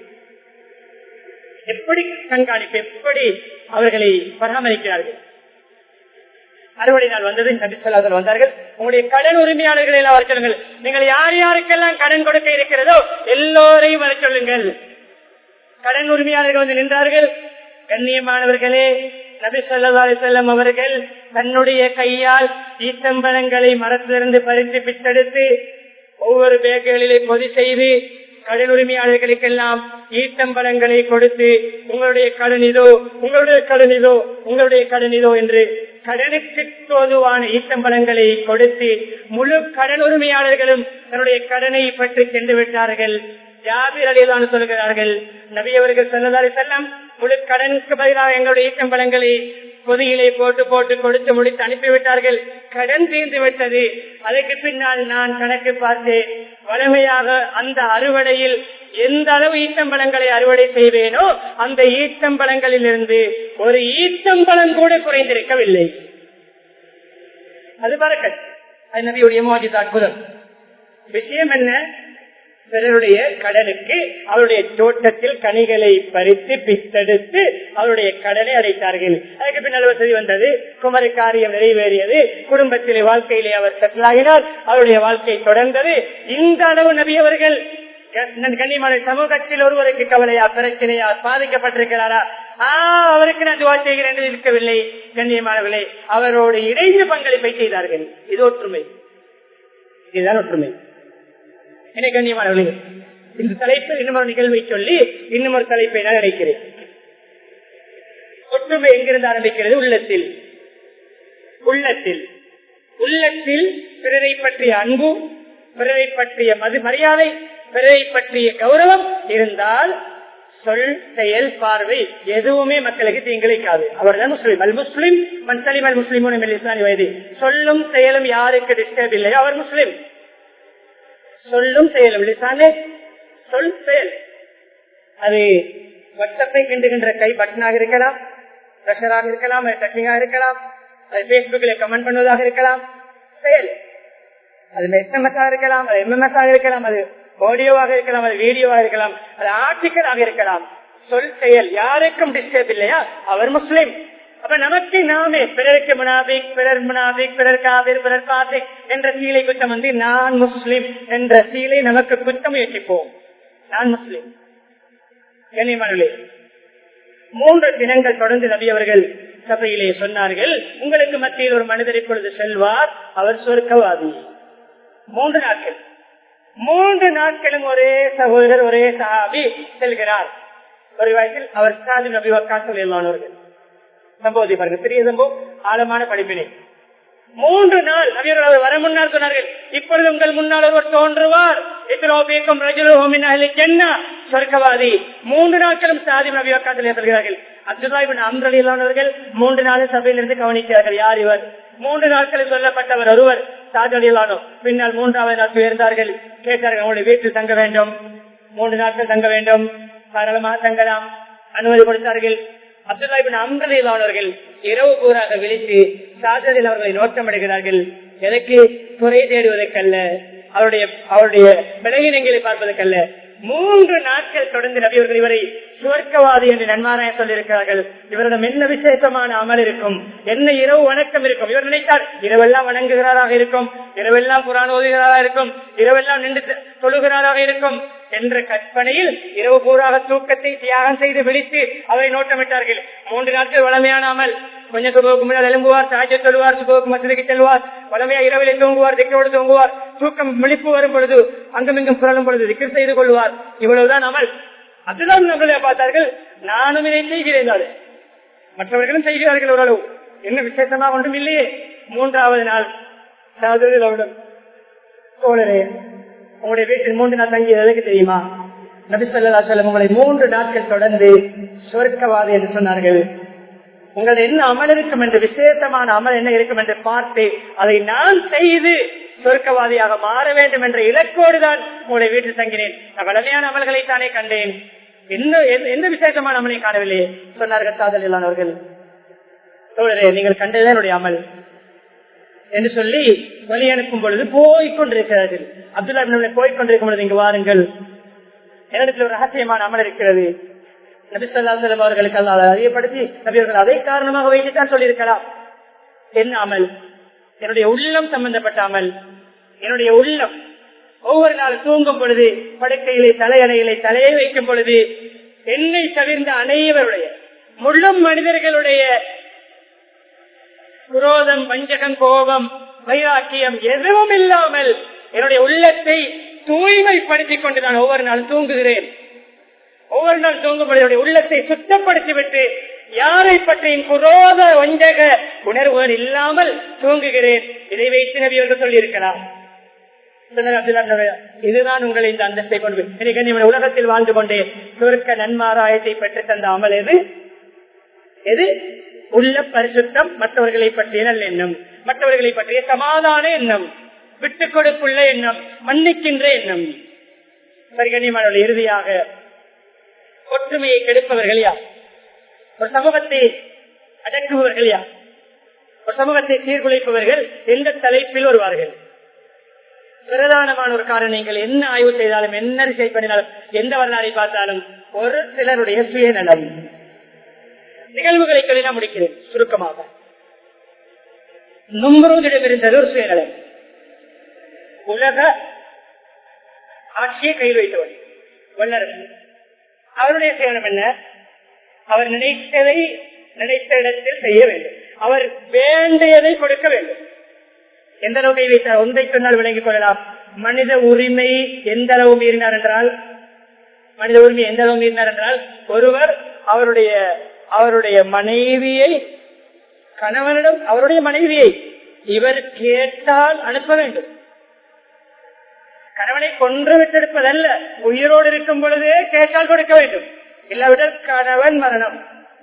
எப்படி கண்காணிப்பு எப்படி அவர்களை பராமரிக்கிறார்கள் அறுவடை நாள் வந்தது நபிசல்லாதல் வந்தார்கள் உங்களுடைய கடன் உரிமையாளர்களை எல்லாம் வர சொல்லுங்கள் நீங்கள் யார் யாருக்கெல்லாம் கடன் கொடுக்க இருக்கிறதோ எல்லோரையும் வர சொல்லுங்கள் கடன் உரிமையாளர்கள் வந்து நின்றார்கள் கண்ணியமானவர்களே நபி சொல்லா செல்லம் அவர்கள் தன்னுடைய கையால் ஈத்தம்பழங்களை மரத்திலிருந்து பறித்து பித்தெடுத்து ஒவ்வொரு பேக்குகளிலே பொதி செய்து கடன் உரிமையாளர்களுக்கெல்லாம் ஈட்டம்பழங்களை கொடுத்து உங்களுடைய கடன் இதோ உங்களுடைய கடன் இதோ உங்களுடைய கடன் இதோ என்று கடனுக்கு தோதுவான ஈட்டம்பழங்களை கொடுத்து முழு கடன் உரிமையாளர்களும் தன்னுடைய கடனை பற்றி சென்று விட்டார்கள் ஜாபீர் அலிதான் சொல்கிறார்கள் நபி அவர்கள் சொன்னதாலே செல்லம் முழு கடனுக்கு பதிலாக எங்களுடைய ஈட்டம்பழங்களை பொதியிலே போட்டு போட்டு கொடுத்து முடித்து அனுப்பிவிட்டார்கள் கடன் தீர்ந்து விட்டது அதற்கு பின்னால் நான் கணக்கு பார்த்து வலிமையாக அந்த அறுவடையில் எந்த அளவு ஈட்டம்பழங்களை அறுவடை செய்வேனோ அந்த ஈட்டம்பழங்களில் இருந்து ஒரு ஈட்டம்பழம் கூட குறைந்திருக்கவில்லை அது பறக்கத் அது நபியுடைய மோஜித் அற்புதம் விஷயம் என்ன பிறருடைய கடலுக்கு அவருடைய தோட்டத்தில் கனிகளை பறித்து பித்தெடுத்து அவருடைய கடலை அடைத்தார்கள் அதுக்கு பின்னால் வசதி வந்தது குமரி காரியம் நிறைவேறியது குடும்பத்திலே வாழ்க்கையிலே அவர் செட்டில் ஆகினார் அவருடைய வாழ்க்கை தொடர்ந்தது இந்த அளவு நபி அவர்கள் கண்ணியமான சமூகத்தில் ஒருவருக்கு கவலையா பிரச்சனையா பாதிக்கப்பட்டிருக்கிறாரா ஆஹ் அவருக்கு நான் துவா செய்கிறேன் என்று இருக்கவில்லை கண்ணியமானவர்களே அவரோடு இணைந்து பங்களிப்பை செய்தார்கள் இது ஒற்றுமை இதுதான் ஒற்றுமை என கண்ணியமானவர்களே இந்த தலைப்பில் இன்னும் ஒரு நிகழ்வை சொல்லி இன்னும் ஒரு தலைப்பை நான் நினைக்கிறேன் ஒற்றுமை எங்கிருந்து ஆரம்பிக்கிறது உள்ளத்தில் உள்ளத்தில் உள்ளத்தில் பிறரை பற்றிய அன்பு பிறரை பற்றிய மது மரியாதை பிறரை பற்றிய கௌரவம் இருந்தால் சொல் செயல் பார்வை எதுவுமே மக்களுக்கு தீங்கிழைக்காது அவர் தான் முஸ்லீம் அல் முஸ்லிம் மன்சலிம் அல் முஸ்லிமும் இஸ்லாமி வயது சொல்லும் செயலும் யாருக்கு டிஸ்டர்ப் இல்லையோ அவர் முஸ்லிம் சொல்லும் செயலும் லிசானே சொல் செயல் அது வாட்ஸ்அப்பை கிண்டுகின்ற கை பட்டனாக இருக்கலாம் பிரஷராக இருக்கலாம் டச்சிங்காக இருக்கலாம் அது பேஸ்புக்கில் கமெண்ட் பண்ணுவதாக இருக்கலாம் செயல் அது எஸ்எம்எஸ் ஆக இருக்கலாம் அது எம்எம்எஸ் ஆக இருக்கலாம் அது ஆடியோவாக இருக்கலாம் அது வீடியோவாக இருக்கலாம் அது ஆர்டிக்கலாக இருக்கலாம் சொல் செயல் யாருக்கும் டிஸ்டர்ப் இல்லையா அவர் முஸ்லிம் அப்ப நமக்கு நாமே பிறருக்கு முனாபிக் பிறர் முனாபிக் பிறர் காவிர் பிறர் காசிக் என்ற சீலை குற்றம் வந்து நான் முஸ்லிம் என்ற சீலை நமக்கு குத்த முயற்சிப்போம் நான் முஸ்லிம் கண்ணியமானே மூன்று தினங்கள் தொடர்ந்து நபி அவர்கள் சபையிலே சொன்னார்கள் உங்களுக்கு மத்தியில் ஒரு மனிதர் இப்பொழுது செல்வார் அவர் சொர்க்கவாதி மூன்று நாட்கள் மூன்று நாட்களும் ஒரே சகோதரர் ஒரே சஹாபி செல்கிறார் ஒரு வயசில் அவர் சாதி நபி வக்கா சொல்லியல்லானவர்கள் சம்பவத்தை பாருங்க பெரிய சம்பவம் ஆழமான படிப்பினை மூன்று நாள் நபியர்கள் அவர் வர முன்னால் சொன்னார்கள் இப்பொழுது உங்கள் முன்னால் ஒருவர் தோன்றுவார் சொர்க்கவாதி மூன்று நாட்களும் சாதி நபி வக்காத்தில் ஏற்படுகிறார்கள் அப்துல்லாபின் அம்ரலியலானவர்கள் மூன்று நாள் சபையிலிருந்து கவனிக்கிறார்கள் யார் இவர் மூன்று நாட்களில் சொல்லப்பட்டவர் ஒருவர் சாதலியலானோ பின்னால் மூன்றாவது நாள் உயர்ந்தார்கள் கேட்டார்கள் உங்களுடைய வீட்டில் தங்க வேண்டும் மூன்று நாட்கள் தங்க வேண்டும் தாராளமாக தங்கலாம் அனுமதி கொடுத்தார்கள் அப்துல்லாபின் அம்ரலியலானவர்கள் இரவு கூறாக விழித்து சாதலில் அவர்களை நோட்டமிடுகிறார்கள் எனக்கு குறை தேடுவதற்கல்ல அவருடைய அவருடைய விலகினங்களை பார்ப்பதற்கல்ல மூன்று நாட்கள் தொடர்ந்து நபியவர்கள் இவரை சுவர்க்கவாதி என்று நன்மாராய சொல்லியிருக்கிறார்கள் இவரிடம் என்ன விசேஷமான அமல் இருக்கும் என்ன இரவு வணக்கம் இருக்கும் இவர் நினைத்தார் இரவெல்லாம் வணங்குகிறாராக இருக்கும் இரவெல்லாம் குரான் ஓதுகிறாராக இருக்கும் இரவெல்லாம் நின்று தொழுகிறாராக இருக்கும் என்ற கற்பனையில் இரவு பூராக தூக்கத்தை தியாகம் செய்து விழித்து அவரை நோட்டமிட்டார்கள் மூன்று நாட்கள் வளமையான அமல் கொஞ்சம் சுபவுக்கு முன்னால் எழும்புவார் சாய்ச்சி தொழுவார் சுபவுக்கு மசதிக்கு செல்வார் வளமையா இரவில் தூங்குவார் திக்கோடு தூங்குவார் தூக்கம் விழிப்பு வரும் பொழுது அங்குமிங்கும் புரளும் பொழுது திக்கர் செய்து கொள்வார் இவ்வளவுதான் அமல் அதுதான் நம்மளே பார்த்தார்கள் நானும் இதை செய்கிறேன் அது மற்றவர்களும் செய்கிறார்கள் ஓரளவு என்ன விசேஷமா ஒன்றும் இல்லையே மூன்றாவது நாள் சகோதரர்களுடன் தோழரே உங்களுடைய வீட்டில் மூன்று நாள் தங்கியது எதுக்கு தெரியுமா நபிசல்லா சொல்லம் உங்களை மூன்று நாட்கள் தொடர்ந்து சுவர்க்கவாதி என்று சொன்னார்கள் உங்களது என்ன அமல் இருக்கும் என்று விசேஷமான அமல் என்ன இருக்கும் என்று பார்த்து அதை நான் செய்து சொர்க்கவாதியாக மாற வேண்டும் என்ற இலக்கோடு தான் உங்களுடைய வீட்டில் தங்கினேன் நான் வளமையான அமல்களை தானே கண்டேன் என்ன எந்த விசேஷமான அமலை காணவில்லை சொன்னார்கள் சாதலிலானவர்கள் தோழரே நீங்கள் கண்டதே என்னுடைய அமல் என்று சொல்லி வழி அனுப்பும் பொழுது போய்கொண்டிருக்கிறார்கள் அப்துல்லா போய்கொண்டிருக்கும் பொழுது இங்கு வாருங்கள் என்னிடத்தில் ஒரு ரகசியமான அமல் இருக்கிறது நபிசல்லாசலம் அவர்களுக்கு அல்லாத அறியப்படுத்தி நபியர்கள் அதை காரணமாக வைத்துத்தான் சொல்லியிருக்கலாம் என்ன அமல் என்னுடைய உள்ளம் சம்பந்தப்பட்ட அமல் என்னுடைய உள்ளம் ஒவ்வொரு நாள் தூங்கும் பொழுது படுக்கையிலே தலையணையிலே தலையை வைக்கும் பொழுது என்னை தவிர்ந்த அனைவருடைய முள்ளும் மனிதர்களுடைய குரோதம் வஞ்சகம் கோபம் வைராக்கியம் எதுவும் இல்லாமல் என்னுடைய உள்ளத்தை தூய்மைப்படுத்திக் கொண்டு நான் ஒவ்வொரு நாள் தூங்குகிறேன் ஒவ்வொரு நாள் தூங்கும்படி உள்ளத்தை சுத்தப்படுத்திவிட்டு யாரை பற்றியும் குரோத வஞ்சக உணர்வுகள் இல்லாமல் தூங்குகிறேன் இதை வைத்து நபியர்கள் சொல்லியிருக்கலாம் இதுதான் உங்களை இந்த அந்தஸ்தை கொண்டு உலகத்தில் வாழ்ந்து கொண்டே சுருக்க நன்மாராயத்தை பெற்று தந்த அமல் எது எது உள்ள பரிசுத்தம் மற்றவர்களை பற்றிய நல்ல எண்ணம் மற்றவர்களை பற்றிய சமாதான எண்ணம் விட்டுக் கொடுப்புள்ள எண்ணம் மன்னிக்கின்ற எண்ணம் சரிகனியமான இறுதியாக ஒற்றுமையை கெடுப்பவர்கள் யார் ஒரு சமூகத்தை அடக்குபவர்கள் யார் ஒரு சமூகத்தை சீர்குலைப்பவர்கள் எந்த தலைப்பில் வருவார்கள் பிரதானமான ஒரு காரணம் நீங்கள் என்ன ஆய்வு செய்தாலும் என்ன ரிசர்ச் பண்ணினாலும் எந்த வரலாறை பார்த்தாலும் ஒரு சிலருடைய சுயநலம் நிகழ்வுகளை சொல்லி நான் முடிக்கிறேன் சுருக்கமாக நும்பரோதிடம் இருந்தது ஒரு சுயநலம் உலக ஆட்சியை கையில் வைத்தவன் வல்லரசு அவருடைய சுயநலம் என்ன அவர் நினைத்ததை நினைத்த இடத்தில் செய்ய வேண்டும் அவர் வேண்டியதை கொடுக்க வேண்டும் எந்த அளவு கை வைத்தார் ஒன்றை சொன்னால் விளங்கிக் கொள்ளலாம் மனித உரிமை எந்த அளவு மீறினார் என்றால் மனித உரிமை எந்த அளவு மீறினார் என்றால் ஒருவர் அவருடைய அவருடைய மனைவியை கணவனிடம் அவருடைய மனைவியை இவர் கேட்டால் அனுப்ப வேண்டும் கணவனை கொன்று விட்டெடுப்பதல்ல உயிரோடு இருக்கும் பொழுதே கேட்டால் கொடுக்க வேண்டும் இல்லாவிட்டால் கணவன் மரணம்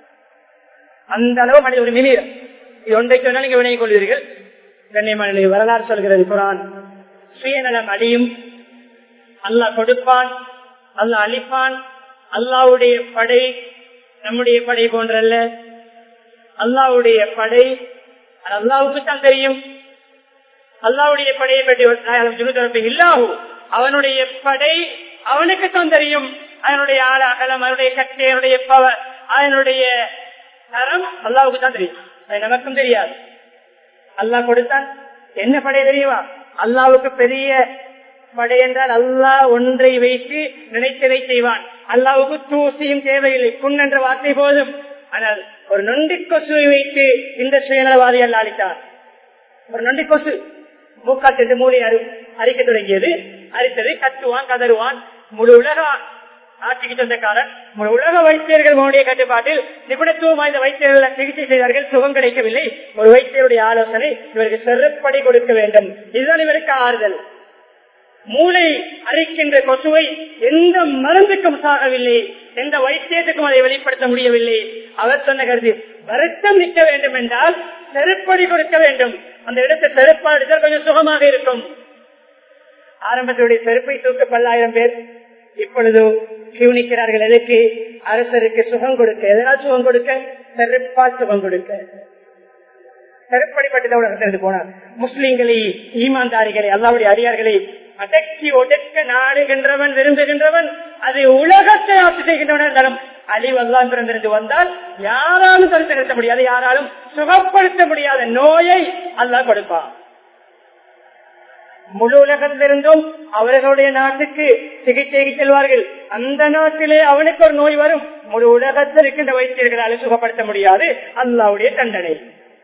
அந்த அளவு மனித உரிமை மீறும் இது ஒன்றை சொன்னால் நீங்க வினையை கொள்வீர்கள் கண்ணியமான வரலாறு சொல்கிறது குரான் சுயநலம் அழியும் அல்லாஹ் கொடுப்பான் அல்லாஹ் அழிப்பான் அல்லாவுடைய படை நம்முடைய படை போன்றல்ல அல்லாவுடைய படை அல்லாவுக்கு தான் தெரியும் அல்லாவுடைய படையை பற்றி இல்லாஹு அவனுடைய படை அவனுக்கு தான் தெரியும் அதனுடைய ஆளாகலம் அவனுடைய சக்தி அவனுடைய பவர் அதனுடைய தரம் அல்லாவுக்கு தான் தெரியும் அது நமக்கும் தெரியாது அல்லாஹ் கொடுத்தான் என்ன படை தெரியுமா அல்லாவுக்கு பெரிய படை என்றால் அல்லாஹ் ஒன்றை வைத்து நினைத்ததை செய்வான் அல்லாவுக்கு தூசியும் தேவையில்லை புண் என்ற வார்த்தை போதும் ஆனால் ஒரு நொண்டி கொசுவை வைத்து இந்த சுயநலவாதி அல்ல அளித்தார் ஒரு நொண்டி கொசு மூக்காட்டு மூளை அறி அரிக்க தொடங்கியது அரித்தது கத்துவான் கதறுவான் முழு உலக ஆட்சிக்கு சொந்தக்காரன் முழு உலக வைத்தியர்கள் மோடிய கட்டுப்பாட்டில் நிபுணத்துவம் வாய்ந்த வைத்தியர்கள் சிகிச்சை செய்தார்கள் சுகம் கிடைக்கவில்லை ஒரு வைத்தியருடைய ஆலோசனை இவருக்கு செருப்படி கொடுக்க வேண்டும் இதுதான் இவருக்கு ஆறுதல் மூளை அரிக்கின்ற கொசுவை எந்த மருந்துக்கும் சாகவில்லை எந்த வைத்தியத்துக்கும் அதை வெளிப்படுத்த முடியவில்லை அவர் சொன்ன கருத்து வருத்தம் நிற்க வேண்டும் என்றால் செருப்படி கொடுக்க வேண்டும் அந்த இடத்தை செருப்பாடித்தால் கொஞ்சம் சுகமாக இருக்கும் ஆரம்பத்தினுடைய செருப்பை தூக்க பல்லாயிரம் பேர் இப்பொழுது சிவனிக்கிறார்கள் எதற்கு அரசருக்கு சுகம் கொடுக்க எதனால் சுகம் கொடுக்க செருப்பால் சுகம் கொடுக்க செருப்படிப்பட்டு உலகத்திலிருந்து போனார் முஸ்லிம்களை ஈமான்தாரிகளை அல்லாவுடைய அடியார்களை அடக்கி ஒடுக்க நாடுகின்றவன் விரும்புகின்றவன் அது உலகத்தை ஆட்சி செய்கின்றவன் இருந்தாலும் அழிவெல்லாம் பிறந்திருந்து வந்தால் யாராலும் தடுத்து நிறுத்த முடியாது யாராலும் சுகப்படுத்த முடியாத நோயை அல்லாஹ் கொடுப்பான் முழு உலகத்திலிருந்தும் அவர்களுடைய நாட்டுக்கு சிகிச்சைக்கு செல்வார்கள் அந்த நாட்டிலே அவனுக்கு ஒரு நோய் வரும் முழு உலகத்தில் இருக்கின்ற வைத்தியர்களால் சுகப்படுத்த முடியாது அல்லாவுடைய தண்டனை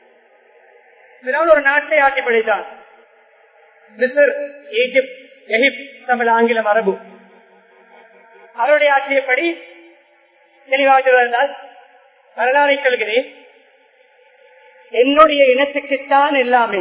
ஒரு நாட்டை ஆட்சி படைத்தான் மிசர் ஈஜிப்ட் எகிப்த் தமிழ் ஆங்கிலம் அரபு அவருடைய ஆட்சியப்படி தெளிவாக சொல்வதால் வரலாறை சொல்கிறேன் என்னுடைய இனத்துக்குத்தான் எல்லாமே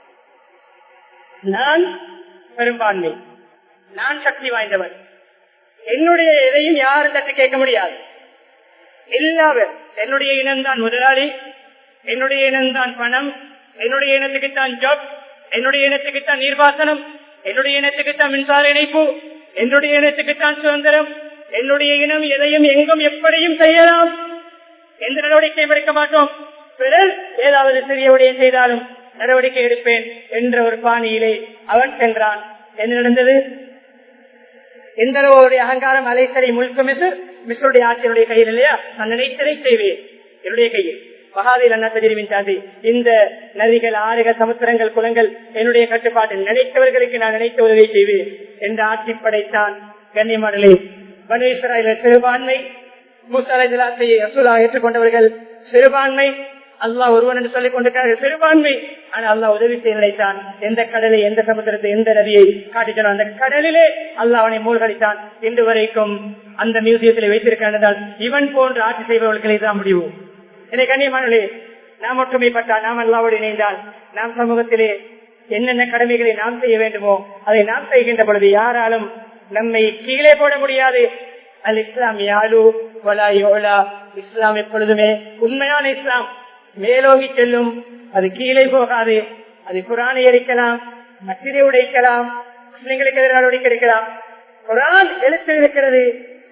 நான் பெரும்பான்மை நான் சக்தி வாய்ந்தவர் என்னுடைய எதையும் யாரும் தட்டு கேட்க முடியாது எல்லாவர் என்னுடைய இனம்தான் முதலாளி என்னுடைய இனம்தான் பணம் என்னுடைய இனத்துக்குத்தான் ஜாப் என்னுடைய இனத்துக்குத்தான் நீர்ப்பாசனம் என்னுடைய இனத்துக்குத்தான் மின்சார இணைப்பு என்னுடைய இனத்துக்குத்தான் சுதந்திரம் என்னுடைய இனம் எதையும் எங்கும் எப்படியும் செய்யலாம் எந்த நடவடிக்கையும் எடுக்க மாட்டோம் பிறர் ஏதாவது சிறிய விடயம் செய்தாலும் நடவடிக்கை எடுப்பேன் என்ற ஒரு பாணியிலே அவன் சென்றான் என்ன நடந்தது எந்த அளவுடைய அகங்காரம் அலைசரை முழுக்க மிசர் மிசருடைய ஆட்சியுடைய கையில் இல்லையா நான் நினைத்ததை செய்வேன் என்னுடைய கையில் மகாதீர் அண்ணா தெரிவின் தாண்டி இந்த நதிகள் ஆறுகள் சமுத்திரங்கள் குளங்கள் என்னுடைய கட்டுப்பாட்டில் நினைத்தவர்களுக்கு நான் நினைத்த உதவி செய்வேன் என்ற ஆட்சி படைத்தான் கண்ணியமாடலே வனேஸ்வராயில சிறுபான்மை மூசாலை அசுலா ஏற்றுக்கொண்டவர்கள் சிறுபான்மை அல்லாஹ் ஒருவன் என்று சொல்லிக் கொண்டிருக்கிறார்கள் சிறுபான்மை ஆனால் அல்லாஹ் உதவி செய்ய நினைத்தான் எந்த கடலை எந்த சமுத்திரத்தை எந்த நதியை காட்டிச்சானோ அந்த கடலிலே அல்லாஹ் அவனை மூழ்கடித்தான் இன்று வரைக்கும் அந்த மியூசியத்தில் வைத்திருக்கிறால் இவன் போன்று ஆட்சி செய்பவர்களை தான் முடிவு என்னை கண்ணியமானே நாம் ஒற்றுமைப்பட்டால் நாம் அல்லாவோடு இணைந்தால் நாம் சமூகத்திலே என்னென்ன கடமைகளை நாம் செய்ய வேண்டுமோ அதை நாம் செய்கின்ற பொழுது யாராலும் நம்மை கீழே போட முடியாது அல் இஸ்லாம் யாரு வலா யோலா இஸ்லாம் எப்பொழுதுமே உண்மையான இஸ்லாம் மேலோங்கி செல்லும் அது கீழே போகாது அது குரானை எரிக்கலாம் மசிதை உடைக்கலாம் முஸ்லிம்களுக்கு எதிராக நடவடிக்கை எடுக்கலாம் குரான் எழுத்து இருக்கிறது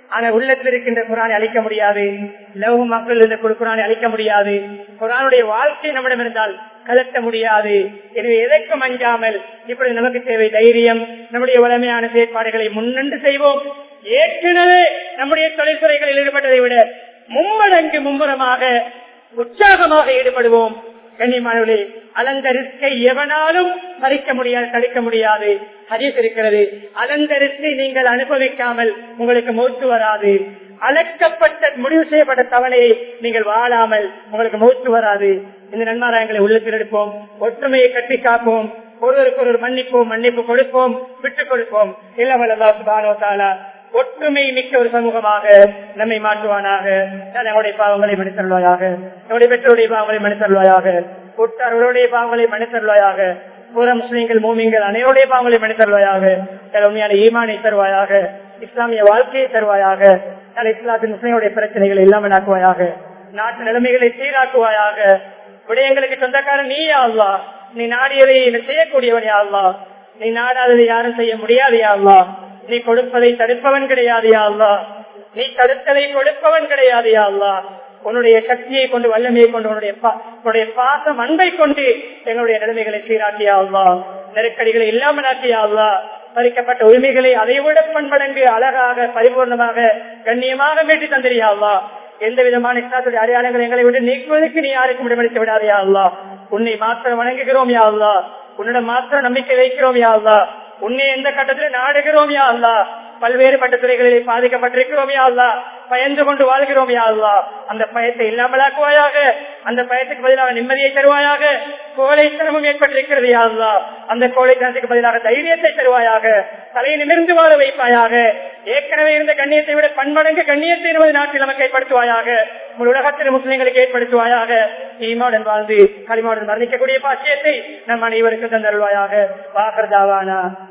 ஆனா உள்ளத்தில் இருக்கின்ற குரானை அழிக்க முடியாது லவ் மக்கள் இருந்த குரானை அழிக்க முடியாது குரானுடைய வாழ்க்கை நம்மிடம் இருந்தால் கலட்ட முடியாது எனவே எதற்கும் அஞ்சாமல் இப்படி நமக்கு தேவை தைரியம் நம்முடைய வளமையான செயற்பாடுகளை முன்னென்று செய்வோம் ஏற்கனவே நம்முடைய தொழில்துறைகளில் ஈடுபட்டதை விட மும்மடங்கு மும்முரமாக உற்சாகமாக ஈடுபடுவோம் கண்ணியமானவர்களே அலந்த ரிஸ்கை எவனாலும் பறிக்க முடியாது தடுக்க முடியாது ஹதீஸ் இருக்கிறது அலந்த ரிஸ்கை நீங்கள் அனுபவிக்காமல் உங்களுக்கு மூத்து வராது அழைக்கப்பட்ட முடிவு செய்யப்பட்ட தவணையை நீங்கள் வாழாமல் உங்களுக்கு மூத்து வராது இந்த நன்மாராயங்களை உள்ளத்தில் எடுப்போம் ஒற்றுமையை கட்டி காப்போம் ஒருவருக்கு ஒருவர் மன்னிப்போம் மன்னிப்பு கொடுப்போம் விட்டுக் கொடுப்போம் இல்லவல்லா சுபானோ தாலா ஒற்றுமை மிக்க ஒரு சமூகமாக நம்மை மாற்றுவானாக நம்முடைய பாவங்களை மன்னித்தருள்வாயாக நம்முடைய பெற்றோருடைய பாவங்களை மன்னித்தருள்வாயாக உற்றார்களுடைய பாவங்களை மன்னித்தருள்வாயாக புற முஸ்லீம்கள் மூமிங்கள் அனைவருடைய பாவங்களை மன்னித்தருள்வாயாக உண்மையான ஈமானை தருவாயாக இஸ்லாமிய வாழ்க்கையை தருவாயாக இஸ்லாத்தின் முஸ்லீம்களுடைய பிரச்சனைகளை இல்லாமல் ஆக்குவாயாக நாட்டு நிலைமைகளை சீராக்குவாயாக விடயங்களுக்கு சொந்தக்காரன் நீ அல்லா நீ நாடியதை செய்யக்கூடியவன் அல்லா நீ நாடாததை யாரும் செய்ய முடியாது அல்லா நீ கொடுப்பதை தடுப்பவன் கிடையாது அல்லா நீ தடுத்ததை கொடுப்பவன் கிடையாது அல்லா உன்னுடைய சக்தியை கொண்டு வல்லமையை கொண்டு உன்னுடைய உன்னுடைய பாசம் அன்பை கொண்டு எங்களுடைய நிலைமைகளை சீராக்கியா அல்லா நெருக்கடிகளை இல்லாமல் ஆக்கியா அல்லா பறிக்கப்பட்ட உரிமைகளை அதை விட பண்படங்கு அழகாக பரிபூர்ணமாக கண்ணியமாக மீட்டி தந்திரியா அல்லா எந்த விதமான இஸ்லாத்துடைய அடையாளங்கள் எங்களை விட்டு நீக்குவதற்கு நீ யாருக்கும் இடமளித்து விடாதையா அல்லா உன்னை மாத்திரம் வணங்குகிறோம் யா அல்லா உன்னிடம் மாத்திரம் நம்பிக்கை வைக்கிறோம் யா அல்லா உன்னை எந்த கட்டத்தில் நாடுகிறோம் யா அல்லா பல்வேறு பட்ட துறைகளிலே பாதிக்கப்பட்டிருக்கிறோம் யா அல்லா பயந்து கொண்டு வாழ்கிறோம் யா அல்லா அந்த பயத்தை இல்லாமலாக்குவாயாக அந்த பயத்துக்கு பதிலாக நிம்மதியை தருவாயாக கோழைத்தனமும் ஏற்பட்டிருக்கிறது யா அல்லா அந்த கோழைத்தனத்துக்கு பதிலாக தைரியத்தை தருவாயாக தலையை நிமிர்ந்து வாழ வைப்பாயாக ஏற்கனவே இருந்த கண்ணியத்தை விட பன்மடங்கு கண்ணியத்தை இருபது நாட்டில் நமக்கு ஏற்படுத்துவாயாக உங்கள் உலகத்தில் முஸ்லிம்களுக்கு ஏற்படுத்துவாயாக ஈமாவுடன் வாழ்ந்து களிமாவுடன் வர்ணிக்கக்கூடிய பாக்கியத்தை நம் அனைவருக்கும் தந்தருவாயாக வாகர்தாவானா